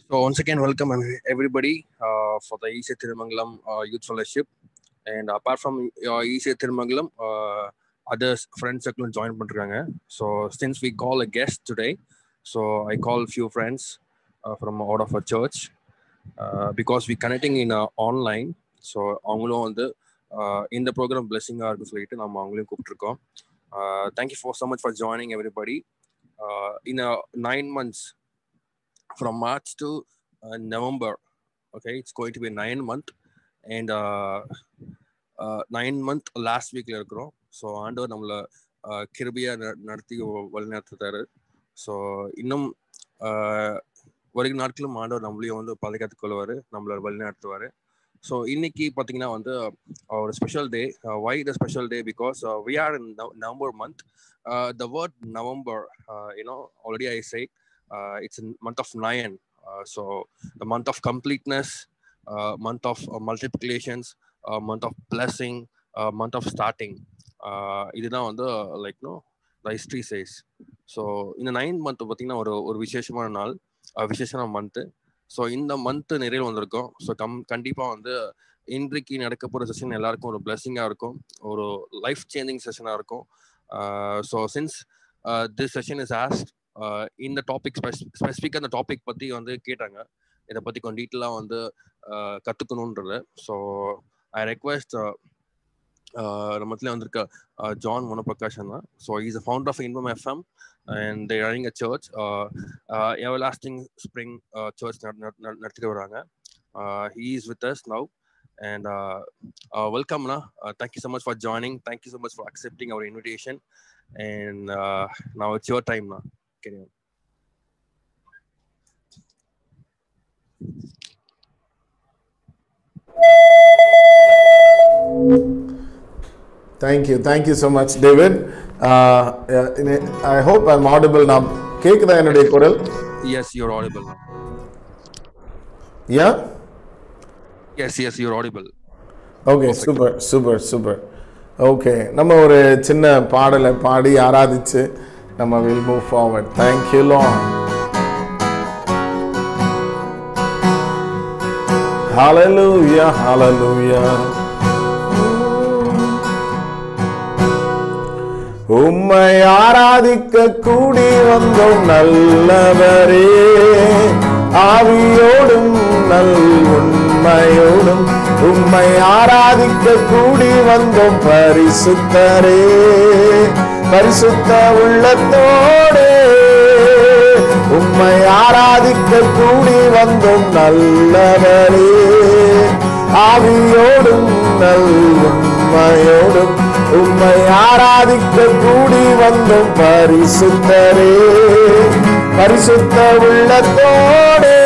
So once again, welcome ev- everybody uh, for the EC Thirumangalam uh, Youth Fellowship. And apart from uh, EC Thirumangalam, uh, other friend circle join பண்றாங்க. So since we call a guest today, so I call few friends uh, from out of a church uh, because we connecting in uh, online. So அவங்களும் வந்து uh, இந்த program பிளெஸிங்காக இருக்கு சொல்லிட்டு நம்ம அவங்களையும் கூப்பிட்டுருக்கோம் thank you for so much for joining everybody in nine months from March to uh, November. Okay, it's going to be nine month, and uh, uh, nine month last weekல இருக்கிறோம் ஸோ ஆண்டவர் நம்மளை கிருபியா நடத்தி வழி நடத்துறாரு ஸோ இன்னும் uh, வருகிற நாட்களும் ஆண்டவர் நம்மளையும் வந்து பாதுகாத்துக் கொள்வார் நம்மளை வழி நடத்துவார் ஸோ இன்னைக்கு பார்த்தீங்கன்னா வந்து ஒரு special day why the special day because we are in November month the word November you know already I say uh, it's a month of nine uh, so the month of completeness uh, month of uh, multiplications uh, month of blessing uh, month of starting uh, இதுதான் வந்து like know the history says so இந்த nine month பார்த்தீங்கன்னா ஒரு ஒரு விசேஷமான நாள் uh, விசேஷமான month so இந்த மந்த்து நிறைய வந்திருக்கும் ஸோ கம் கண்டிப்பாக வந்து இன்றைக்கு நடக்க போகிற செஷன் எல்லாருக்கும் ஒரு பிளெஸிங்காக இருக்கும் ஒரு லைஃப் சேஞ்சிங் செஷனாக இருக்கும் so since this session is asked இந்த டாபிக் ஸ்பெசிஃபிக்காக அந்த டாபிக் பற்றி வந்து கேட்டாங்க இதை பற்றி கொஞ்சம் டீட்டெயிலாக வந்து கற்றுக்கணுன்றது ஸோ ஐ ரெக்வெஸ்ட் நம்மத்துல வந்திருக்க ஜான் மனோபிரகாஷன் தான் so is a founder of இன்வம் FM and they running a church everlasting spring church நடத்திட்டு வராங்க he is with us now and uh, uh, welcome na. Uh, thank you so much for joining thank you so much for accepting our invitation and uh, now it's your time now carry on Thank you. Thank you so much, David. Uh, yeah, in a- I hope I'm audible now. கேக்குதா என்னுடைய குரல் yes you're audible now yeah yes yes you're audible okay super super super okay நம்ம ஒரு சின்ன பாடலை பாடி ஆராதிச்சு நம்ம will move forward thank you long ஹalleluya ஹalleluya உம்மை ஆராதிக்க கூடி வந்தோம் நல்லவரே ஆவியோடும் நல் உண்மையோடும் உம்மை ஆராதிக்க கூடி வந்தோம் பரிசுத்தரே பரிசுத்த உள்ளத்தோடே உம்மை ஆராதிக்க கூடி வந்தோம் நல்லவரே ஆவியோடும் நல் உண்மையோடும் உம்மை ஆராதிக்க கூடி வந்தோம் பரிசுத்தரே பரிசுத்த உள்ளத்தோடே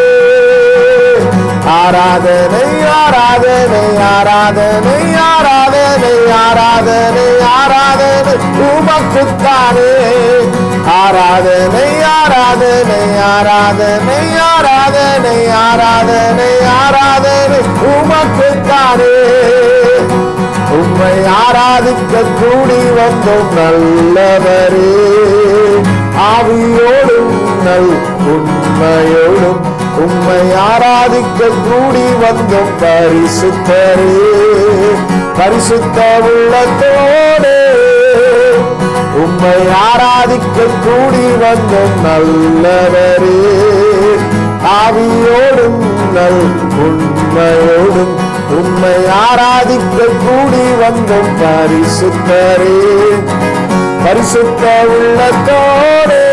ஆராதனை ஆராதனை ஆராதனை ஆராதனை ஆராதனை ஆராதனை உமக்குத்தானே ஆராதனை ஆராதனை ஆராதனை ஆராதனை ஆராதனை ஆராதனை உமக்குத்தானே உம்மை ஆராதிக்க கூடி வந்தோம் நல்லவரே ஆவியோடும் நல் உண்மையோடும் உம்மை ஆராதிக்க கூடி வந்தோம் பரிசுத்தரே பரிசுத்த உள்ளத்தோடே உம்மை ஆராதிக்க கூடி வந்தோம் நல்லவரே ஆவியோடும் நல் உண்மையோடும் உம்மை ஆராதிக்க கூடி வந்தோம் பரிசுத்தரே பரிசுத்த உள்ளத்தோடே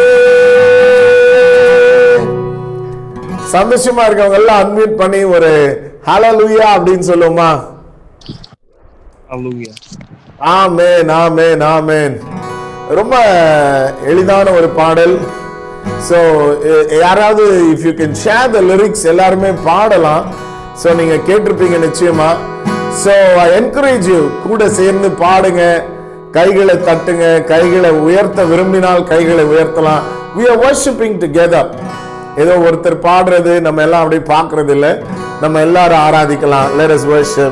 சந்தோஷமா இருக்கவங்க எல்லாம் அன்மியூட் பண்ணி ஒரு ஹalleluya அப்படின்னு சொல்லுமா hallelujah ஆமென் ஆமென் ஆமென் ரொம்ப எளிதான ஒரு பாடல் ஸோ யாராவது if you can share the lyrics எல்லாருமே பாடலாம் ஸோ நீங்க கேட்டிருப்பீங்க நிச்சயமா ஸோ ஐ என்கரேஜ் யூ கூட சேர்ந்து பாடுங்க கைகளை தட்டுங்க கைகளை உயர்த்த விரும்பினால் கைகளை உயர்த்தலாம் we are worshiping together ஏதோ ஒருத்தர் பாடுறது நம்ம எல்லாம் அப்படியே பார்க்கறது இல்ல நம்ம எல்லாரும் ஆராதிக்கலாம் let us worship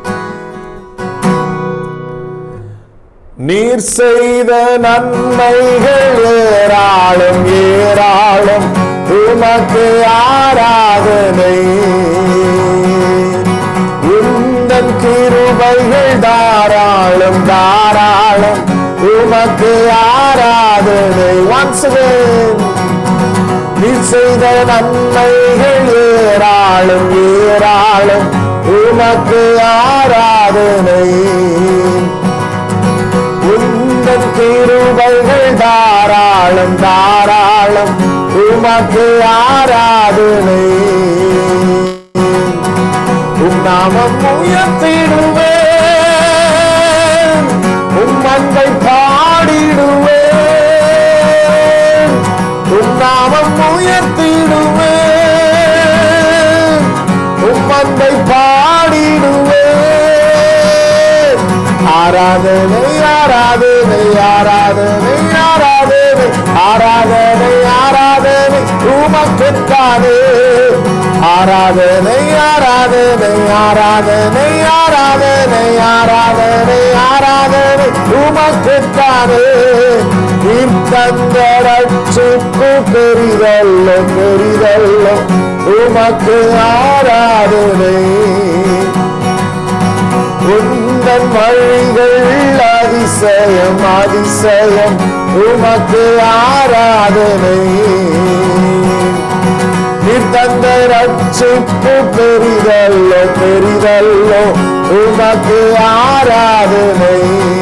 நீர் செய்த நன்மைகள் ஏராளம் ஏராளம் உம் உமக்கு ஆராதனை உந்தன் கிருபைகள் தாராளம் தாராளம் உமக்கு ஆராதனை once again நீ செய்த நன்மைகள் ஏராளம் ஏராளம் உமக்கு ஆராதனை உந்தன் கிருபைகள் தாராளம் தாராளம் உமக்கு ஆராதனை உம் நாமம் உயர்த்திடுவேன் உம் அன்பை பாடிடுவேன் உம் நாமம் உயர்த்திடுவேன் உம் அன்பை பாடிடுவேன் ஆராதனை ஆராதனை ஆராதனை ஆராதனை ஆராதனை ஆராதனை உமக்குத்தானே ஆராதனை ஆராதனை ஆராதனை ஆராதனை ஆராதனை ஆராதனை உமக்குத்தானே நீர் தந்த ரட்சிப்பு பெரிதல்ல பெரிதல்ல உமக்கு ஆராதனை உந்தன் வழிகள் அதிசயம் அதிசயம் உமக்கு ஆராதனை நீர் தந்த ரட்சிப்பு பெரிதல்லோ பெரிதல்லோ உமக்கு ஆராதனை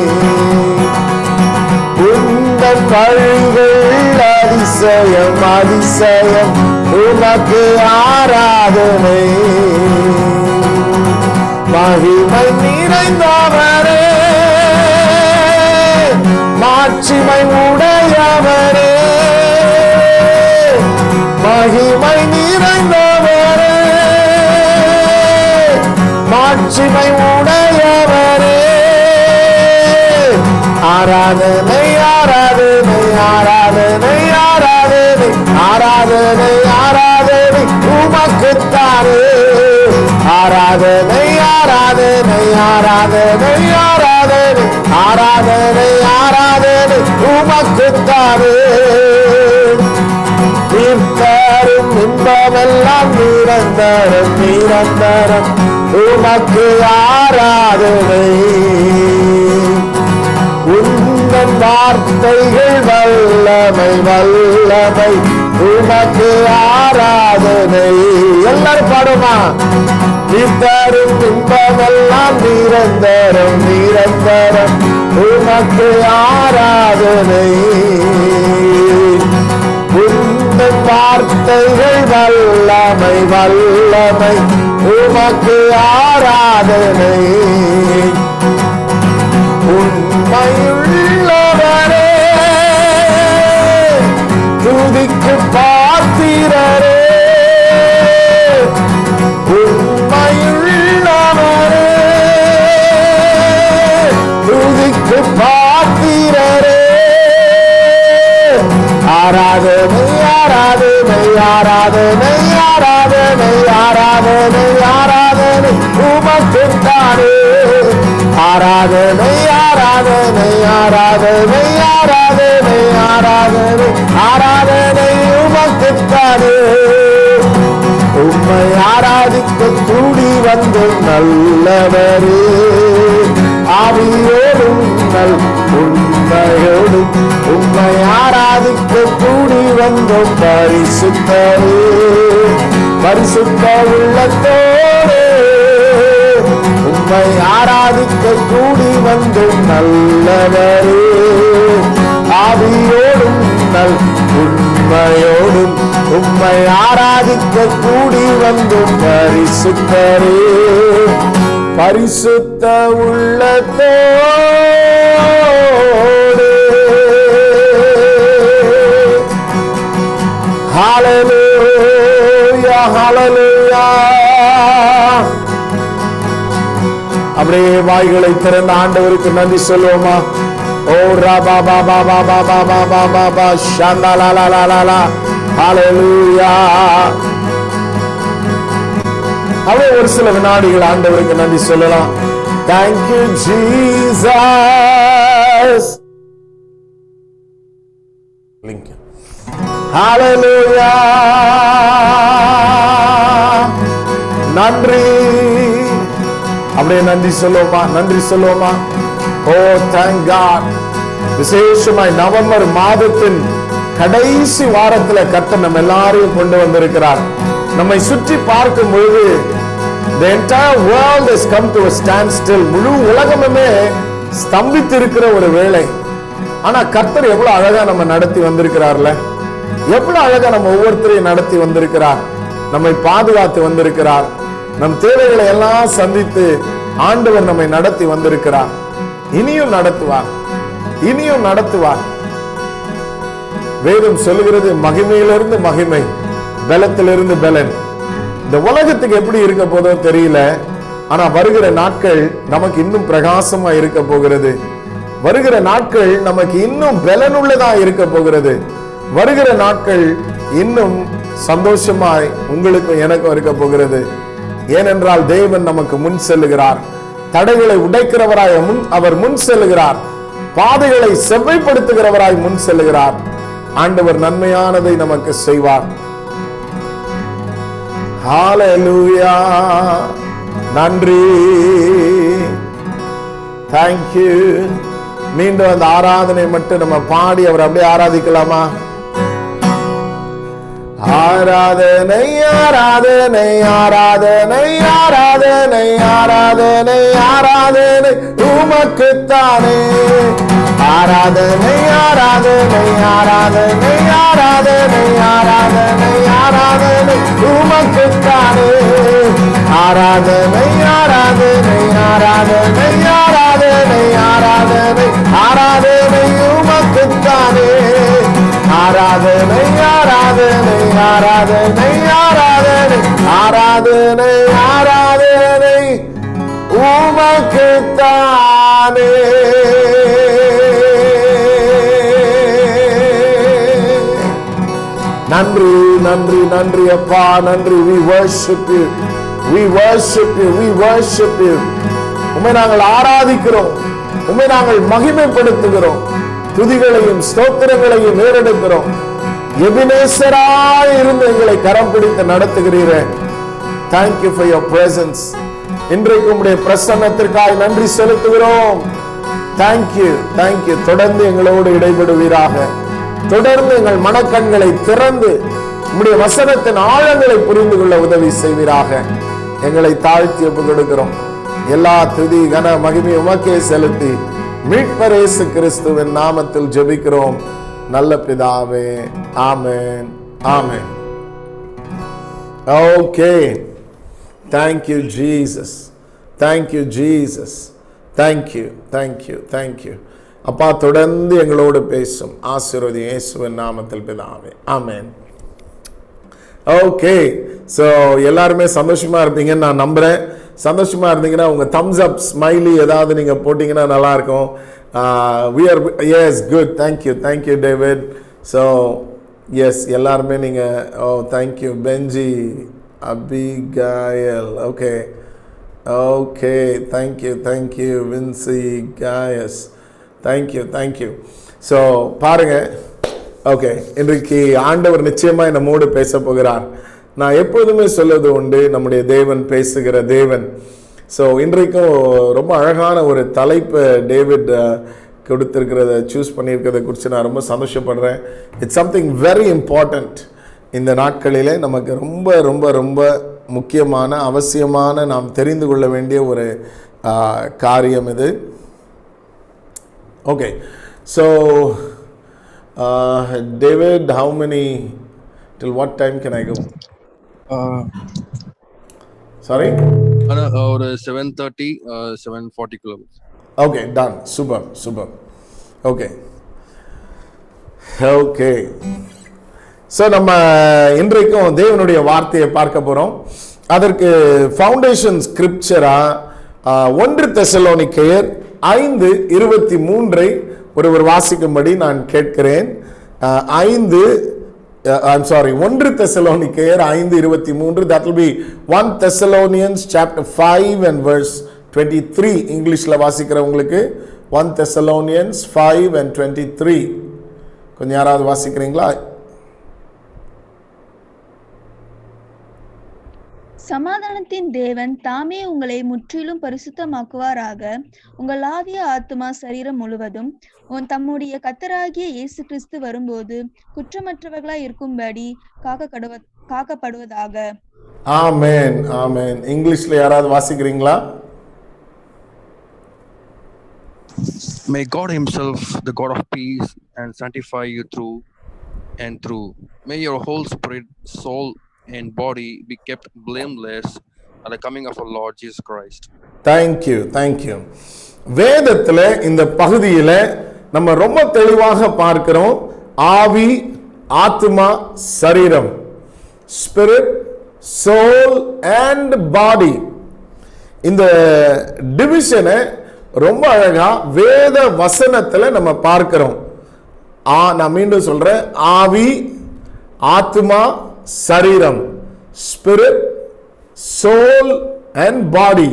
உந்தன் வழிகள் அதிசயம் அதிசயம் உமக்கு ஆராதனை மகிமை நிறைந்தவரே மாட்சிமை உடையவரே மகிமை நிறைந்தவரே மாட்சிமை உடையவரே ஆராதனை ஆராதனை ஆராதனை ஆராதனை ஆராதனை ஆராதனை உமக்குத்தானே ஆராதனை ஆராதனை ஆராதனை ஆராதனை ஆராதனை ஆராதனை உமக்குத்தானே தீர்த்தரும் இன்பமெல்லாம் நிரந்தரம் நிரந்தரம் உமக்கு ஆராதனை உந்தன் வார்த்தைகள் வல்லமை வல்லமை உமக்கு ஆராதனை எல்லாரும் பாடுமா நித்தரும் இன்பமெல்லாம் நிரந்தரம் நிரந்தரம் உமக்கு ஆராதனை உந்தன் வார்த்தைகள் வல்லமை வல்லமை உமக்கு ஆராதனை உண்மையுள்ளவரே துதிக்கு பாத்திரரே உண்மையுள்ளவரே துதிக்கு பாத்திரரே ஆராதனை ஆராதனை ஆராதனை ஆராதனை ஆராதனை ஆராதனை உமக்குத்தானே ஆராதனை ஆராதனை ஆராதனை ஆராதனை ஆராதனை ஆராதனை உமக்குத்தானே உம்மை ஆராதிக்க கூடி வந்து நல்லவரே ஆவியோடும் நல் உண்மையோடும் உம்மை ஆராதிக்க கூடி வந்தோம் பரிசுத்தரே பரிசுத்த உள்ளத்தோடு உம்மை ஆராதிக்க கூடி வந்தோம் நல்லவரே ஆவியோடும் நல் உண்மையோடும் உம்மை ஆராதிக்க கூடி வந்தோம் பரிசுத்தரே பரிசுத்த உள்ளத்தோடு ஹalleluya ஹalleluya அப்படியே வாய்களை திறந்த ஆண்டவருக்கு நன்றி சொல்லுவோமா ஓ ரபா பா பா பா பா பா பா பா பா பா ஷந்தா லா லா லா லா லா ஹalleluya அப்படியே ஒரு சில வினாடிகள் ஆண்டவருக்கு நன்றி சொல்லலாம் தேங்க்யூ ஜீசஸ் லிங்க் ஹalleluya நன்றி அப்படியே நன்றி சொல்லுவோமா நன்றி சொல்லுவோமா ஓ தேங்க் காட் விசேஷமாய் நவம்பர் மாதத்தின் கடைசி வாரத்துல கர்த்தர் நம்ம எல்லாரையும் கொண்டு வந்திருக்கிறார் நம்மை சுற்றி பார்க்கும் பொழுது the entire world has come to a standstill முழு உலகமுமே ஸ்தம்பித்து இருக்கிற ஒரு வேளை ஆனா கர்த்தர் எவ்வளவு அழகா நம்ம நடத்தி வந்திருக்கிறார்ல எவ்வளவு அழகா நம்ம ஒவ்வொருத்தரையும் நடத்தி வந்திருக்கிறார் நம்மை பாதுகாத்து வந்திருக்கிறார் நம் தேவைகளை எல்லாம் சந்தித்து ஆண்டவர் நம்மை நடத்தி வந்திருக்கிறார் இனியும் நடத்துவார் இனியும் நடத்துவார் வேதம் சொல்லுகிறது மகிமையிலிருந்து மகிமை பலத்திலிருந்து பலன் இந்த உலகத்துக்கு எப்படி இருக்க போதோ தெரியல ஆனா வருகிற நாட்கள் நமக்கு இன்னும் பிரகாசமா இருக்க போகிறது வருகிற நாட்கள் நமக்கு இன்னும் பலனுள்ளதா இருக்க போகிறது வருகிற நாட்கள் இன்னும் சந்தோஷமாய் உங்களுக்கும் எனக்கும் இருக்க போகிறது ஏனென்றால் தேவன் நமக்கு முன் செல்லுகிறார் தடைகளை உடைக்கிறவராய் முன் அவர் முன் செல்லுகிறார் பாதைகளை செவ்வைப்படுத்துகிறவராய் முன் செல்லுகிறார் ஆண்டவர் நன்மையானதை நமக்கு செய்வார் ஹalleluya நன்றி தேங்க்யூ மீண்டும் அந்த ஆராதனை மட்டும் நம்ம பாடி அவர் அப்படியே ஆராதிக்கலாமா ஆராதனை ஆராதனை ஆராதனை ஆராதனை ஆராதனை ஆராதனை உமக்குத்தானே ஆராதனை ஆராதனை ஆராதனை ஆராதனை ஆராதனை ஆராதனை உமக்குத்தானே ஆராதனை ஆராதனை ஆராதனை ஆராதனை ஆராதனை ஆராதனை உமக்குத்தானே ஆராதனை ஆராதனை ஆராதனை ஆராதனை ஆராதனை ஆராதனை உமக்குத்தானே நன்றி நன்றி நன்றி அப்பா நன்றி we worship you we worship you we worship you உம்மை நாங்கள் ஆராதிக்கிறோம் உம்மை நாங்கள் மகிமைப்படுத்துகிறோம் துதிகளையும் ஸ்தோத்திரங்களையும் ஏறெடுக்கிறோம் எபினேசராய் இருந்து எங்களை கரம் பிடித்து நடத்துகிறீரே தேங்க்யூ ஃபார் யோர் பிரசன்ஸ் இன்றைக்கு உம்முடைய பிரசன்னத்திற்காய் நன்றி செலுத்துகிறோம் தேங்க்யூ தேங்க்யூ தொடர்ந்து எங்களோடு இடைபடுவீராக தொடர்ந்து எங்கள் மனக்கண்களை திறந்து உம்முடைய வசனத்தின் ஆழங்களை புரிந்து கொள்ள உதவி செய்வீராக எங்களை தாழ்த்தி ஒப்பு கொடுக்கிறோம் எல்லா துதி கன மகிமை உமக்கே செலுத்தி மீட்பர் இயேசு கிறிஸ்துவின் நாமத்தில் ஜெபிக்கிறோம் நல்ல பிதாவே ஆமென் ஆமென் okay thank you Jesus thank you Jesus thank you thank you thank you அப்பா தொடர்ந்து எங்களோடு பேசும் ஆசீர்வதி இயேசுவின் நாமத்தில் பிதாவே ஆமென் ஓகே ஸோ எல்லாருமே சந்தோஷமா இருப்பீங்கன்னு நான் நம்புறேன் சந்தோஷமா இருந்தீங்கன்னா உங்க தம்ஸ் அப் ஸ்மைலி ஏதாவது நீங்க போட்டீங்கன்னா நல்லா இருக்கும் we are yes good thank you thank you David so yes எல்லாருமே நீங்க oh thank you Benji Abigail okay okay thank you thank you Vinci guys thank you thank you so பாருங்க ஓகே இன்றைக்கு ஆண்டவர் நிச்சயமாய் நம்மோடு பேச போகிறார் நான் எப்போதுமே சொல்வது உண்டு நம்முடைய தேவன் பேசுகிற தேவன் ஸோ இன்றைக்கும் ரொம்ப அழகான ஒரு தலைப்பு டேவிட் அஹ், கொடுத்திருக்கிறத சூஸ் பண்ணியிருக்கிறத குறித்து நான் ரொம்ப சந்தோஷப்படுறேன் இட்ஸ் சம்திங் வெரி இம்பார்ட்டண்ட் இந்த நாட்களிலே நமக்கு ரொம்ப ரொம்ப ரொம்ப முக்கியமான அவசியமான நாம் தெரிந்து கொள்ள வேண்டிய ஒரு அஹ், காரியம் இது Okay, so uh, David, how many? Till what time can I go? Sorry. ஆனா ஒரு seven thirty seven forty kilometres Okay, done. Super, super. Okay. Okay. So நம்ம இன்றைக்கும் தேவனுடைய வார்த்தையை பார்க்க போறோம் அதற்கு ஃபவுண்டேஷன் ஸ்கிரிப்சரா ஒன்று தெசலோனிக்கேயர் ஐந்து இருபத்தி மூன்றை ஒருவர் வாசிக்கும்படி நான் கேட்கிறேன் அஹ், ஐந்து ஐம் சாரி ஒன்று தெசலோனிக்கேயர் ஐந்து இருபத்தி மூன்று that will be one Thessalonians chapter five and verse twenty three இங்கிலீஷில் வாசிக்கிறவங்களுக்கு one Thessalonians five and twenty three கொஞ்சம் யாராவது வாசிக்கிறீங்களா சமாதானத்தின் தேவன் தாமே உங்களை முற்றிலும் பரிசுத்தமாக்குவாராக உங்கள் ஆவிய ஆத்துமா சரீரம் முழுவதும் உன் தம்முடைய கத்தராகிய இயேசு கிறிஸ்து வரும்போது குற்றமற்றவர்களாய் இருக்கும்படி காக்கப்படுவ காக்கப்படுவதாக ஆமென் ஆமென் இங்கிலீஷ்ல யாராவது வாசிக்கிறீங்களா May God Himself, the God of peace, and sanctify you through and through. May your whole spirit, soul, and body be kept blameless at the coming of our Lord Jesus Christ. Thank you thank you வேதத்தில் இந்த பகுதியில் நம்ம ரொம்ப தெளிவாக பார்க்கிறோம் ஆவி ஆத்மா சரீரம் ஸ்பிரிட் சோல் அண்ட் பாடி இந்த டிவிஷனை ரொம்ப அழகா வேத வசனத்துல நம்ம பார்க்கிறோம் ஆ நான் மீண்டும் சொல்றேன் ஆவி ஆத்மா சரீரம் spirit soul and body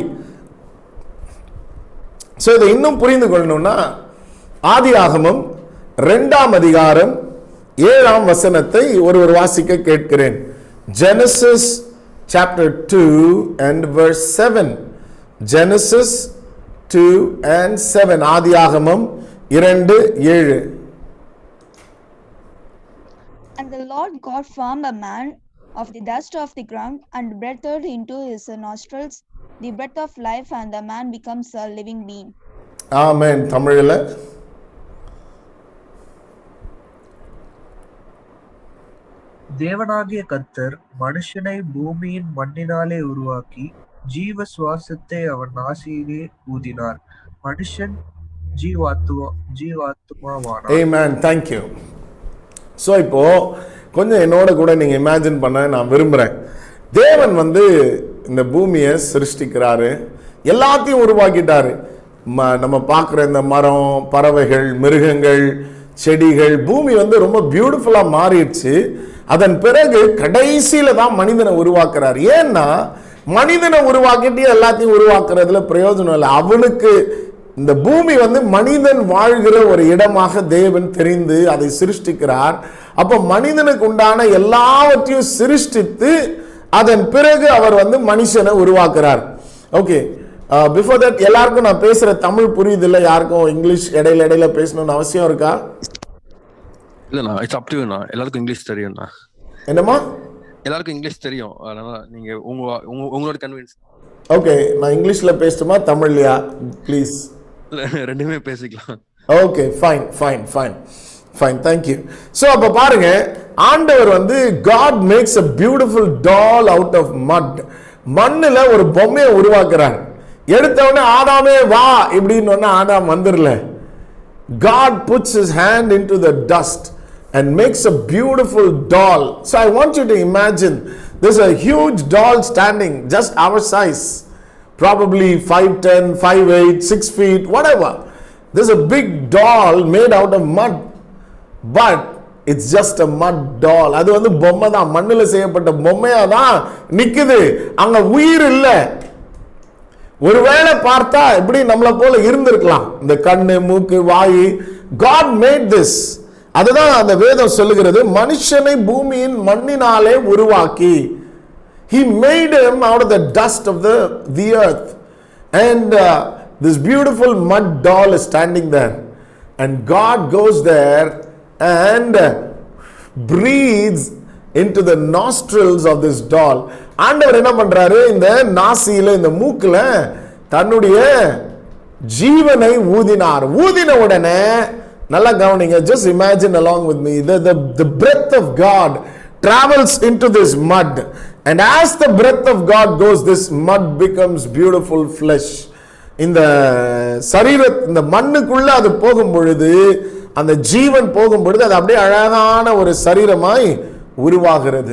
so இதை இன்னும் புரிந்து கொள்ளணும்னா ஆதி ஆகமம் ரெண்டாம் அதிகாரம் ஏழாம் வசனத்தை ஒருவர் வாசிக்க கேட்கிறேன் Genesis chapter two and verse seven Genesis two and seven ஆதி ஆகமம் இரண்டு ஏழு And the Lord God formed a man of the dust of the ground and breathed into his nostrils the breath of life, and the man becomes a living being. ஆமென் தமிழில் தேவனாகிய கர்த்தர் மனுஷனை பூமியின் மண்ணினாலே உருவாக்கி ஜீவ சுவாசத்தை அவன் நாசியிலே ஊதினார் மனுஷன் ஜீவாத்துவா ஜீவாத்மாவானார் ஏமேன் தேங்க்யூ ஸோ இப்போ கொஞ்சம் என்னோட கூட நீங்கள் இமேஜின் பண்ண நான் விரும்புகிறேன் தேவன் வந்து இந்த பூமியை சிருஷ்டிக்கிறாரு எல்லாத்தையும் உருவாக்கிட்டாரு ம நம்ம பார்க்குற இந்த மரம் பறவைகள் மிருகங்கள் செடிகள் பூமி வந்து ரொம்ப பியூட்டிஃபுல்லாக மாறிடுச்சு அதன் பிறகு கடைசியில் தான் மனிதனை உருவாக்குறாரு ஏன்னா மனிதனை உருவாக்கிட்டு எல்லாத்தையும் உருவாக்குறதுல பிரயோஜனம் இல்லை அவனுக்கு இந்த பூமி வந்து மனிதன் வாழ்கிற ஒரு இடமாக தேவன் தெரிந்து அதை சிருஷ்டிக்கிறார் அப்போ மனிதனுக்கு உண்டான எல்லாவற்றையும் சிருஷ்டித்து அதன் பிறகு அவர் வந்து மனுஷனை உருவாக்குறார் ஓகே பிஃபோர் தட் எல்லாருக்கும் நான் பேசுற தமிழ் புரியுது இல்லை யாருக்கும் இங்கிலீஷ் இடையில இடையில பேசணும்னு அவசியம் இருக்கா இல்லைண்ணா இட்ஸ் அப் டு எல்லாருக்கும் இங்கிலீஷ் தெரியும்ண்ணா என்னம்மா எல்லாருக்கும் இங்கிலீஷ் தெரியும் அதனால நீங்க உங்க உங்க- உங்களோட கன்வின்ஸ் ஓகே நான் இங்கிலீஷ்ல பேசட்டுமா தமிழ்லையா ப்ளீஸ் ரெண்டுமே பேசிக்கலாம் okay fine fine fine fine thank you so அப்போ பாருங்க ஆண்டவர் வந்து God makes a beautiful doll out of mud மண்ணில் ஒரு பொம்மையை உருவாக்குறார் எடுத்த உடனே ஆதாமே வா இப்படின்னு உடனே ஆதாம் வந்துடல God puts his hand into the dust and makes a beautiful doll. So I want you to imagine there's a huge doll standing, just our size, probably 5'10, 5'8, 6 feet, whatever. There's a big doll made out of mud, but it's just a mud doll. அது வந்து பொம்மை தான் மண்ணில் செய்யப்பட்ட பொம்மையா தான் நிக்குது அங்க உயிர் இல்லை ஒருவேளை பார்த்தா எப்படி நம்மளை போல இருந்திருக்கலாம் இந்த கண்ணு மூக்கு வாய் காட் மேட் திஸ் அதுதான் அந்த வேதம் சொல்லுகிறது மனுஷனை பூமியின் மண்ணினாலே உருவாக்கி he made him out of the dust of the the earth and uh, this beautiful mud doll is standing there and god goes there and uh, breathes into the nostrils of this doll ஆண்டவர் என்ன பண்றாரு இந்த நாசியில இந்த மூக்குல தன்னுடைய ஜீவனை ஊதினார் ஊதின உடனே நல்லா கவனிங்க just imagine along with me the the the breath of god travels into this mud and as the breath of god goes this mud becomes beautiful flesh இந்த சரீர இந்த மண்ணுக்குள்ள அது போகும் பொழுது அந்த ஜீவன் போகும் பொழுது அது அப்படியே அழகான ஒரு சரீரமாய் உருவாகிறது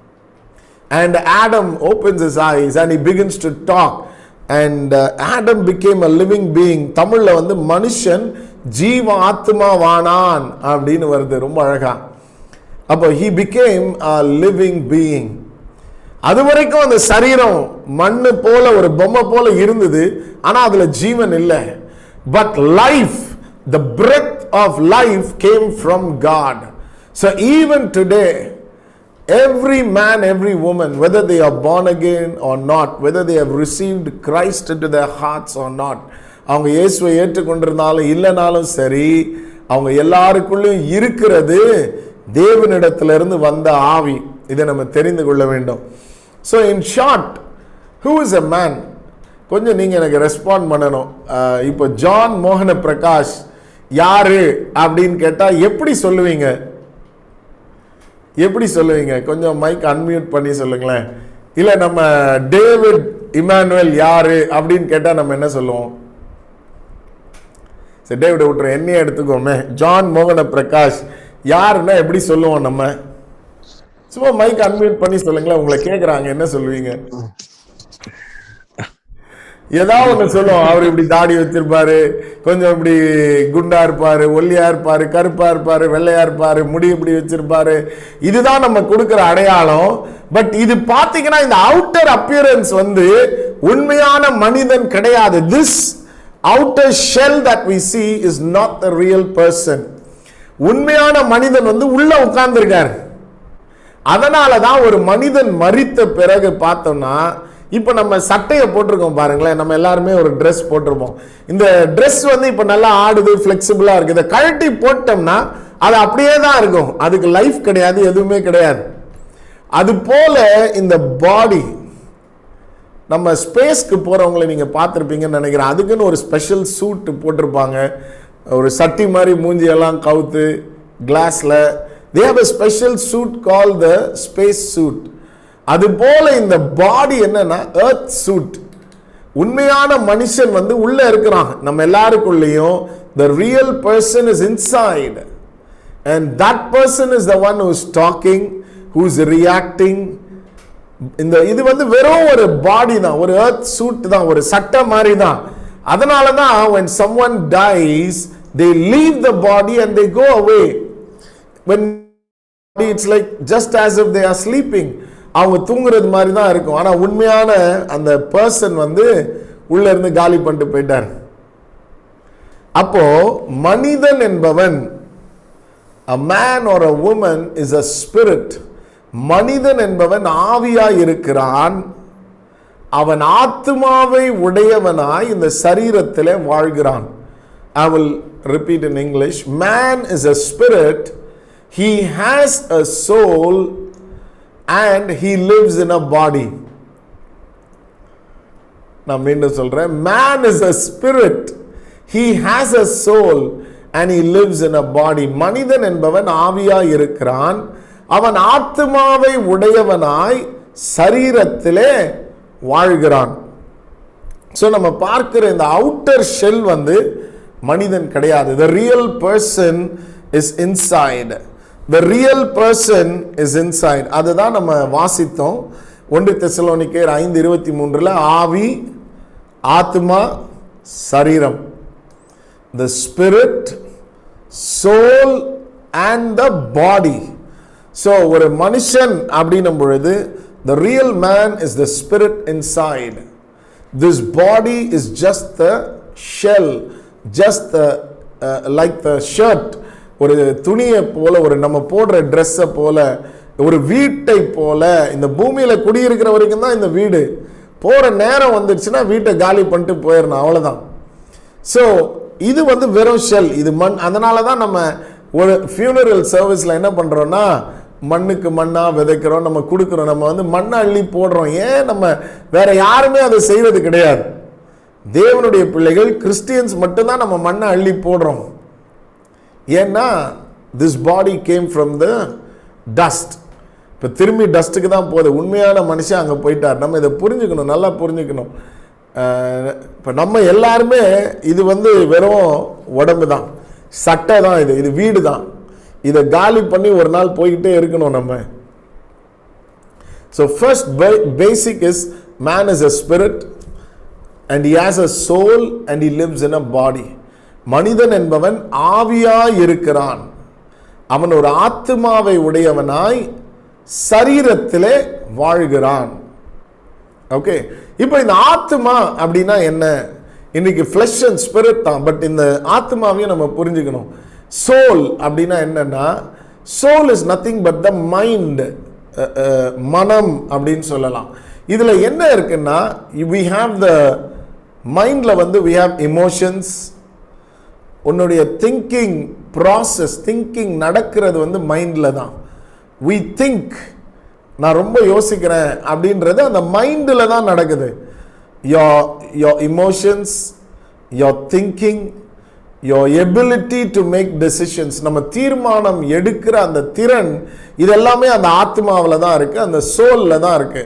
and Adam opens his eyes and he begins to talk and uh, Adam became a living being தமிழ்ல வந்து மனுஷன் ஜீவ ஆத்மாவானான் அப்படின்னு வருது ரொம்ப அழகா அப்போ he became a living being அது வரைக்கும் அந்த சரீரம் மண்ணு போல ஒரு பொம்மை போல இருந்தது ஆனா அதுல ஜீவன் இல்லை but life the breath of life came from God so even today every man, every woman, whether they are born again or not, whether they have received Christ into their hearts or not, அவங்க இயேசுவை ஏற்றுக்கொண்டிருந்தாலும் இல்லைனாலும் சரி அவங்க எல்லாருக்குள்ளேயும் இருக்கிறது தேவனிடத்திலிருந்து வந்த ஆவி இதை நம்ம தெரிந்து கொள்ள வேண்டும் so in short who is a man கொஞ்சம் நீங்கள் எனக்கு ரெஸ்பாண்ட் பண்ணணும் அஹ், இப்போ ஜான் மோகன பிரகாஷ் யாரு அப்படின்னு கேட்டால் எப்படி சொல்லுவீங்க எப்படி சொல்லுவீங்க கொஞ்சம் மைக் அன்மியூட் பண்ணி சொல்லுங்களேன் இல்லை நம்ம டேவிட் இமானுவேல் யாரு அப்படின்னு கேட்டால் நம்ம என்ன சொல்லுவோம் சரி டேவிட விட்டுரு என்னையே எடுத்துக்கோமே ஜான் மோகன பிரகாஷ் யாருன்னா எப்படி சொல்லுவோம் நம்ம சும்மா மைக் அன்மியூட் பண்ணி சொல்லுங்களேன் உங்களை கேட்குறாங்க என்ன சொல்லுவீங்க ஏதாவது ஒன்று சொல்லுவோம் அவர் இப்படி தாடி வச்சிருப்பாரு கொஞ்சம் இப்படி குண்டா இருப்பாரு ஒல்லியா இருப்பாரு கருப்பா இருப்பாரு வெள்ளையா இருப்பாரு முடி இப்படி வச்சிருப்பாரு இதுதான் நம்ம கொடுக்கிற அடையாளம் பட் இது பாத்தீங்கன்னா இந்த அவுட்டர் அப்பியரன்ஸ் வந்து உண்மையான மனிதன் கிடையாது this outer shell that we see is not the real person உண்மையான மனிதன் வந்து உள்ள உட்கார்ந்துருக்காரு அதனால தான் ஒரு மனிதன் மரித்த பிறகு பார்த்தோம்னா இப்போ நம்ம சட்டையை போட்டிருக்கோம் பாருங்களேன் நம்ம எல்லாருமே ஒரு Dress போட்டிருப்போம் இந்த Dress வந்து இப்போ நல்லா ஆடுது ஃப்ளெக்சிபிளாக இருக்குது இதை கழட்டி போட்டோம்னா அது அப்படியே தான் இருக்கும் அதுக்கு லைஃப் கிடையாது எதுவுமே கிடையாது அது போல இந்த பாடி நம்ம ஸ்பேஸ்க்கு போகிறவங்களை நீங்கள் பார்த்துருப்பீங்கன்னு நினைக்கிறேன் அதுக்குன்னு ஒரு ஸ்பெஷல் சூட் போட்டிருப்பாங்க ஒரு சட்டி மாதிரி மூஞ்சியெல்லாம் கவுத்து கிளாஸில் they have a special suit call the space suit அது போல இந்த பாடி என்னன்னா எர்த் சூட் உண்மையான மனுஷன் வந்து உள்ள இருக்கிறான் நம்ம எல்லாருக்குள்ளேயும் the real person is inside and that person is the one who is talking who is reacting இந்த இது வந்து வெறும் ஒரு பாடி தான் ஒரு எர்த் சூட் தான் ஒரு சட்டை மாதிரி தான் அதனால தான் when someone dies they leave the body and they go away when it's like just as if they are sleeping அவங்க தூங்குறது மாதிரி தான் இருக்கும் ஆனா உண்மையான அந்த பர்சன் வந்து உள்ள இருந்து காலி பண்ணிட்டு போயிட்டார் அப்போ மனிதன் என்பவன் a man or a woman is a spirit மனிதன் என்பவன் ஆவியாய் இருக்கிறான் அவன் ஆத்மாவை உடையவனாய் இந்த சரீரத்திலே வாழ்கிறான் I will repeat in English man is a spirit he has a soul and he lives in a body நான் மீண்டும் சொல்றேன் man is a spirit he has a soul and he lives in a body மனிதன் என்பவன் ஆவியாய் இருக்கிறான் அவன் ஆத்மாவை உடையவனாய் சரீரத்திலே வாழ்கிறான் ஸோ நம்ம பார்க்கிற இந்த அவுட்டர் ஷெல் வந்து மனிதன் கிடையாது the real person is inside the real person is inside அதுதான் நம்ம வாசித்தோம் ஒன்று தெசலோனிக்கேர் ஐந்து இருபத்தி மூன்றில் ஆவி ஆத்மா சரீரம் the spirit soul and the body so ஒரு மனுஷன் அப்படின்னும் பொழுது the real man is the spirit inside this body is just the shell just the uh, like the shirt ஒரு துணியை போல ஒரு நம்ம போடுற ட்ரெஸ்ஸை போல ஒரு வீட்டை போல இந்த பூமியில குடியிருக்கிற வரைக்கும் தான் இந்த வீடு போற நேரம் வந்துடுச்சுன்னா வீட்டை காலி பண்ணிட்டு போயிடணும் அவ்வளவுதான் ஸோ இது வந்து வெறும் ஷெல் இது மண் அதனால தான் நம்ம ஒரு ஃபியூனரல் சர்வீஸில் என்ன பண்ணுறோன்னா மண்ணுக்கு மண்ணாக விதைக்கிறோம் நம்ம கொடுக்குறோம் நம்ம வந்து மண்ணை அள்ளி போடுறோம் ஏன் நம்ம வேற யாருமே அதை செய்வது கிடையாது தேவனுடைய பிள்ளைகள் கிறிஸ்டியன்ஸ் மட்டும்தான் நம்ம மண்ணை அள்ளி போடுறோம் ஏன்னா this body came from the dust இப்போ திரும்பி டஸ்ட்டுக்கு தான் போகுது உண்மையான மனுஷன் அங்கே போயிட்டார் நம்ம இதை புரிஞ்சுக்கணும் நல்லா புரிஞ்சுக்கணும் இப்போ நம்ம எல்லாருமே இது வந்து வெறும் உடம்பு தான் சட்டை தான் இது இது வீடு தான் இதை காலி பண்ணி ஒரு நாள் போய்கிட்டே இருக்கணும் நம்ம so first basic is man is a spirit and he has a soul and he lives in a body மனிதன் என்பவன் ஆவியாய் இருக்கிறான் அவன் ஒரு ஆத்மாவை உடையவனாய் சரீரத்திலே வாழ்கிறான் ஓகே இப்போ இந்த ஆத்மா அப்படின்னா என்ன இன்னைக்கு ஃப்ளஷ் அண்ட் ஸ்பிரிட் தான் பட் இந்த ஆத்மாவையும் நம்ம புரிஞ்சுக்கணும் சோல் அப்படின்னா என்னன்னா soul is nothing but the mind ah, ah, மனம் அப்படின்னு சொல்லலாம் இதுல என்ன இருக்குன்னா வி ஹாவ் த மைண்ட்ல வந்து வி ஹாவ் எமோஷன்ஸ் உன்னுடைய திங்கிங் ப்ராசஸ் திங்கிங் நடக்கிறது வந்து மைண்டில் தான் வி திங்க் நான் ரொம்ப யோசிக்கிறேன் அப்படின்றது அந்த மைண்டில் தான் நடக்குது your your emotions your thinking your ability to make decisions நம்ம தீர்மானம் எடுக்கிற அந்த திறன் இதெல்லாமே அந்த ஆத்மாவில் தான் இருக்குது அந்த சோலில் தான் இருக்குது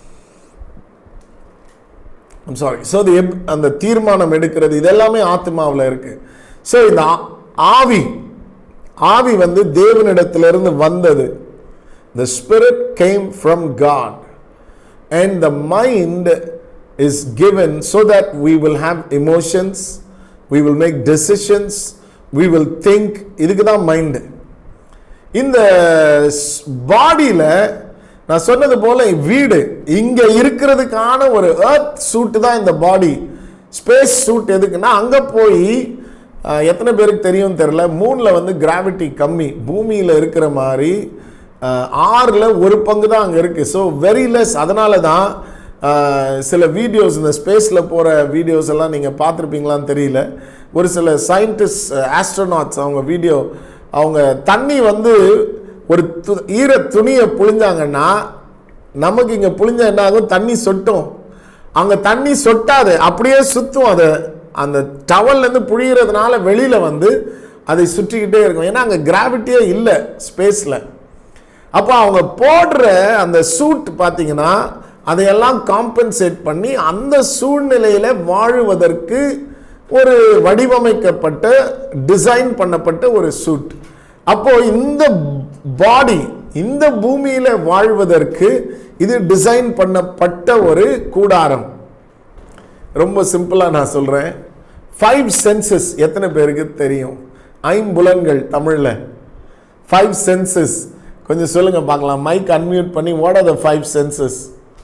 ஐம் சாரி ஸோ அந்த தீர்மானம் எடுக்கிறது இதெல்லாமே ஆத்மாவில் இருக்கு ஸோ இந்த ஆ- ஆவி ஆவி வந்து தேவனிடத்திலிருந்து வந்தது the spirit came from God and the mind is given so that we will have emotions we will make decisions we will think இதுக்கு தான் மைண்டு இந்த பாடியில நான் சொன்னது போல வீடு இங்க இருக்கிறதுக்கான ஒரு எர்த் சூட் தான் இந்த பாடி ஸ்பேஸ் சூட் எதுக்குன்னா அங்க போய் அஹ், எத்தனை பேருக்கு தெரியும் தெரியல மூணுல வந்து கிராவிட்டி கம்மி பூமியில இருக்கிற மாதிரி அஹ், ஆறுல ஒரு பங்கு தான் அங்க இருக்கு ஸோ வெரி லெஸ் அதனால தான் அஹ், சில வீடியோஸ் இந்த ஸ்பேஸில் போகிற வீடியோஸ் எல்லாம் நீங்கள் பார்த்துருப்பீங்களான்னு தெரியல ஒரு சில சயின்டிஸ்ட் ஆஸ்ட்ரோநாட்ஸ் அவங்க வீடியோ அவங்க தண்ணி வந்து ஒரு து ஈர துணியை புழிஞ்சாங்கன்னா நமக்கு இங்கே புழிஞ்சா என்ன ஆகும் தண்ணி சொட்டும் அங்கே தண்ணி சொட்டாது அப்படியே சுற்றும் அது அந்த டவல்லேருந்து புழியறதுனால வெளியில் வந்து அதை சுற்றிக்கிட்டே இருக்கும் ஏன்னா அங்கே கிராவிட்டியே இல்லை ஸ்பேஸில் அப்போ அவங்க போடுற அந்த சூட் பார்த்தீங்கன்னா அதையெல்லாம் காம்பன்சேட் பண்ணி அந்த சூழ்நிலையில் வாழுவதற்கு ஒரு வடிவமைக்கப்பட்ட டிசைன் பண்ணப்பட்ட ஒரு சூட் அப்போ இந்த பாடி இந்த பூமியில வாழ்வதற்கு இது டிசைன் பண்ணப்பட்ட ஒரு கூடாரம் ரொம்ப சிம்பிளா நான் சொல்றேன் ஃபைவ் சென்சஸ் எத்தனை பேருக்கு தெரியும் ஐம்புலன்கள் தமிழ்ல ஃபைவ் சென்சஸ் கொஞ்சம் சொல்லுங்க பார்க்கலாம் மைக் அன்மியூட் பண்ணி what are the five senses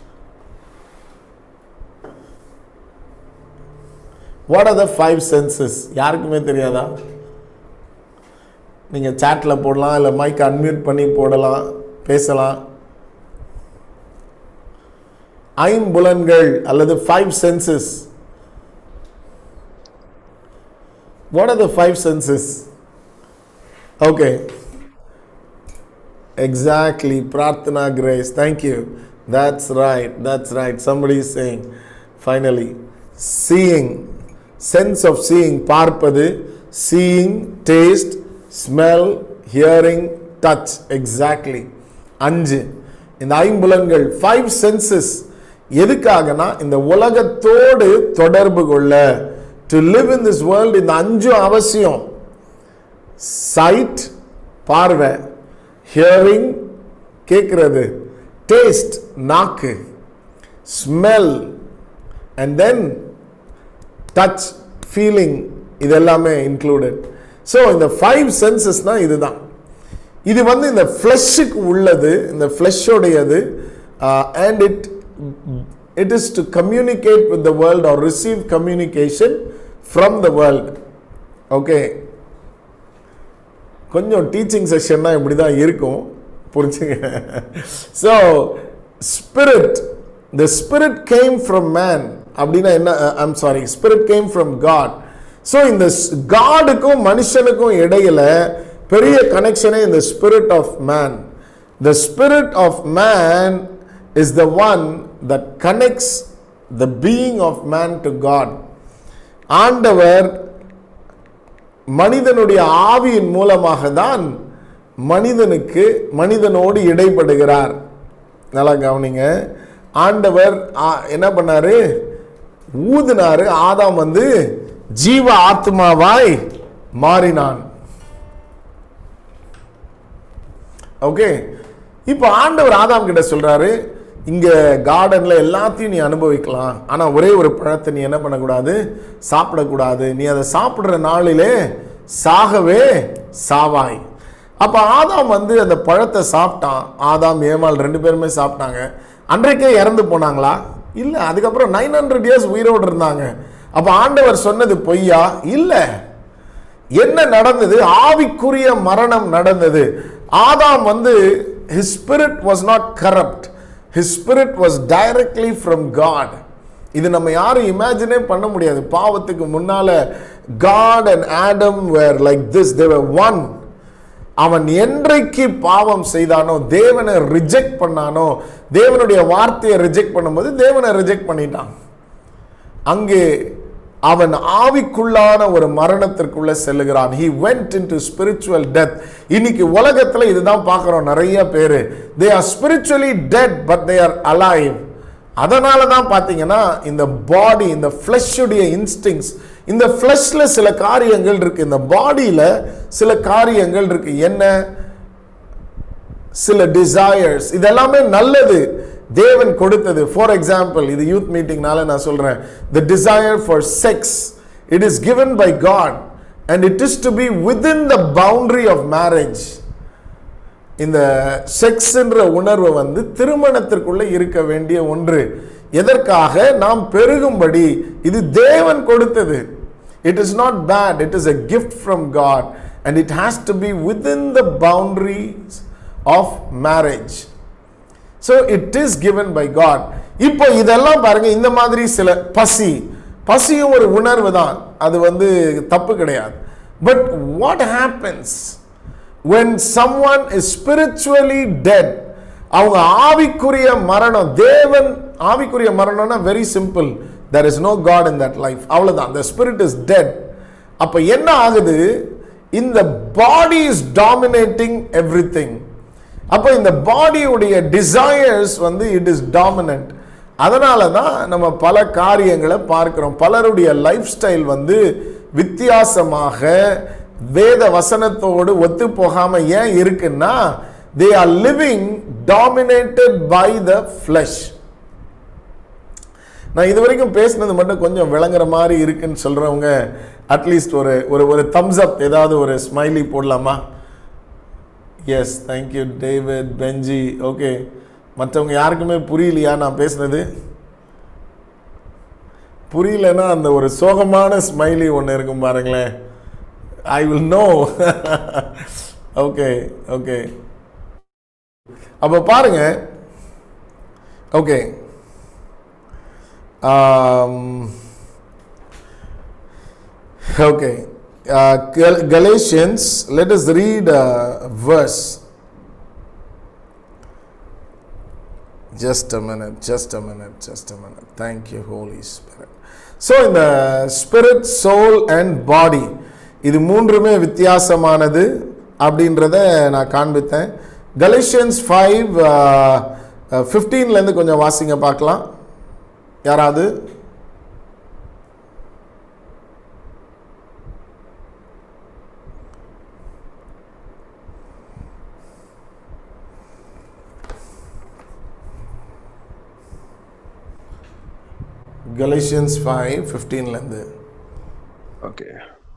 what are the five senses யாருக்குமே தெரியாதா நீங்கள் சேட்டில் போடலாம் இல்லை மைக் அன்மியூட் பண்ணி போடலாம் பேசலாம் ஐம்புலன்கள் அல்லது five senses what are the five senses okay Exactly, Prarthana Grace. Thank you. That's right. That's right. Somebody is saying, finally, seeing, sense of seeing, பார்ப்பது, seeing, taste, smell, hearing, touch. Exactly. அஞ்சு இந்த ஐம்புலன்கள் five senses எதுக்காகனா இந்த உலகத்தோடு தொடர்பு கொள்ள to live in this world இந்த அஞ்சும் அவசியம் சைட் பார்வை ஹியரிங் கேட்கிறது டேஸ்ட் நாக்கு smell and then touch feeling இது எல்லாமே இன்க்ளூடட் ஸோ இந்த ஃபைவ் சென்சஸ்னால் இதுதான் இது வந்து இந்த ஃப்ளஷுக்கு உள்ளது இந்த ஃப்ளஷோடையது and it it is to communicate with the world or receive communication from the world okay கொஞ்சம் டீச்சிங் செஷன்னா இப்படி தான் இருக்கும் புரிஞ்சுங்க so spirit the spirit came from man அப்படின்னா என்ன I'm sorry spirit came from God so இந்த காடுக்கும் மனுஷனுக்கும் இடையில பெரிய கனெக்ஷனே இந்த spirit of man the spirit of man is the one that connects the being of man to God ஆண்டவர் மனிதனுடைய ஆவியின் மூலமாக தான் மனிதனுக்கு மனிதனோடு இடைப்படுகிறார் நல்லா கவனிங்க ஆண்டவர் ஆ- என்ன பண்ணாரு ஊதினாரு ஆதாம் வந்து ஜீவ ஆத்மாவாய் மாறினான் ஓகே இப்போ ஆண்டவர் ஆதாம் கிட்ட சொல்றாரு இங்க கார்டன்ல எல்லாத்தையும் நீ அனுபவிக்கலாம் ஆனா ஒரே ஒரு பழத்தை நீ என்ன பண்ணக்கூடாது சாப்பிடக்கூடாது நீ அதை சாப்பிடுற நாளிலே சாகவே சாவாய் அப்ப ஆதாம் வந்து அந்த பழத்தை சாப்பிட்டான் ஆதாம் ஏமாள் ரெண்டு பேருமே சாப்பிட்டாங்க அன்றைக்கே இறந்து போனாங்களா இல்ல அதுக்கப்புறம் நைன் ஹண்ட்ரட் இயர்ஸ் உயிரோடு இருந்தாங்க அப்ப ஆண்டவர் சொன்னது பொய்யா இல்லை என்ன நடந்தது ஆவிக்குரிய மரணம் நடந்தது ஆதாம் வந்து his spirit was not corrupt his spirit was directly from god இது நம்ம யாரும் இமேஜினே பண்ண முடியாது பாவத்துக்கு முன்னால God and Adam were like this they were one அவன் என்றைக்கு பாவம் செய்தானோ தேவனை ரிஜெக்ட் பண்ணானோ தேவனுடைய வார்த்தையை ரிஜெக்ட் பண்ணும்போது தேவனை ரிஜெக்ட் பண்ணிட்டான் அங்கே அவன் ஆவிக்குள்ளான ஒரு மரணத்திற்குள்ள செல்லுகிறான் he went into spiritual death இன்னைக்கு உலகத்துல இதுதான் பார்க்கிறோம் நிறைய பேரு they are spiritually dead but they are alive அதனால தான் பார்த்தீங்கன்னா இந்த பாடி இந்த ஃப்ளஷுடைய இன்ஸ்டிங்ஸ் இந்த ஃப்ளஷ்ல சில காரியங்கள் இருக்கு இந்த பாடியில சில காரியங்கள் இருக்கு என்ன சில டிசையர்ஸ் இதெல்லாமே நல்லது தேவன் கொடுத்தது ஃபார் எக்ஸாம்பிள் இது யூத் மீட்டிங்னால நான் சொல்றேன் the desire for sex it is given by God and it is to be within the boundary of marriage இந்த செக்ஸ்ன்ற உணர்வு வந்து திருமணத்திற்குள்ள இருக்க வேண்டிய ஒன்று எதற்காக நாம் பெருகும்படி இது தேவன் கொடுத்தது it is not bad it is a gift from God and it has to be within the boundaries of marriage so it is given by God இப்போ இதெல்லாம் பாருங்க இந்த மாதிரி சில பசி பசியும் ஒரு உணர்வு தான் அது வந்து தப்பு கிடையாது but what happens when someone is spiritually dead அவங்க ஆவிக்குரிய மரணம் தேவன் ஆவிக்குரிய மரணம்னா very simple there is no god in that life அவ்வளவுதான் the spirit is dead அப்ப என்ன ஆகுது இந்த பாடி இஸ் டாமினேட்டிங் எவ்ரிதிங் அப்போ இந்த பாடியுடைய டிசையர்ஸ் வந்து இட் இஸ் டாமினன்ட் அதனால தான் நம்ம பல காரியங்களை பார்க்கிறோம் பலருடைய லைஃப் ஸ்டைல் வந்து வித்தியாசமாக வேத வசனத்தோடு ஒத்து போகாம ஏன் இருக்குன்னா they are living dominated by the flesh நான் இது வரைக்கும் பேசினது மட்டும் கொஞ்சம் விளங்குற மாதிரி இருக்குன்னு சொல்றவங்க அட்லீஸ்ட் ஒரு ஒரு ஒரு தம்ஸ் அப் ஏதாவது ஒரு ஸ்மைலி போடலாமா yes thank you David Benji okay மற்றவங்க யாருக்குமே புரியலையா நான் பேசுனது புரியலன்னா அந்த ஒரு சோகமான ஸ்மைலி ஒன்று இருக்கும் பாருங்களேன் I will know okay okay அப்போ பாருங்க okay okay Galatians, let us read a verse. Just a minute, just a minute, just a minute. Thank you, Holy Spirit. So, in the spirit, soul, and body, இது மூன்றுமே வித்தியாசமானது அப்படின்றத நான் காண்பித்தேன் Galatians five ஃபிஃப்டீன்லேருந்து கொஞ்சம் வாசிங்க பார்க்கலாம் யாராவது கலேஷியன்ஸ் ஃபைவ் ஃபிஃப்டீன்லேருந்து Okay.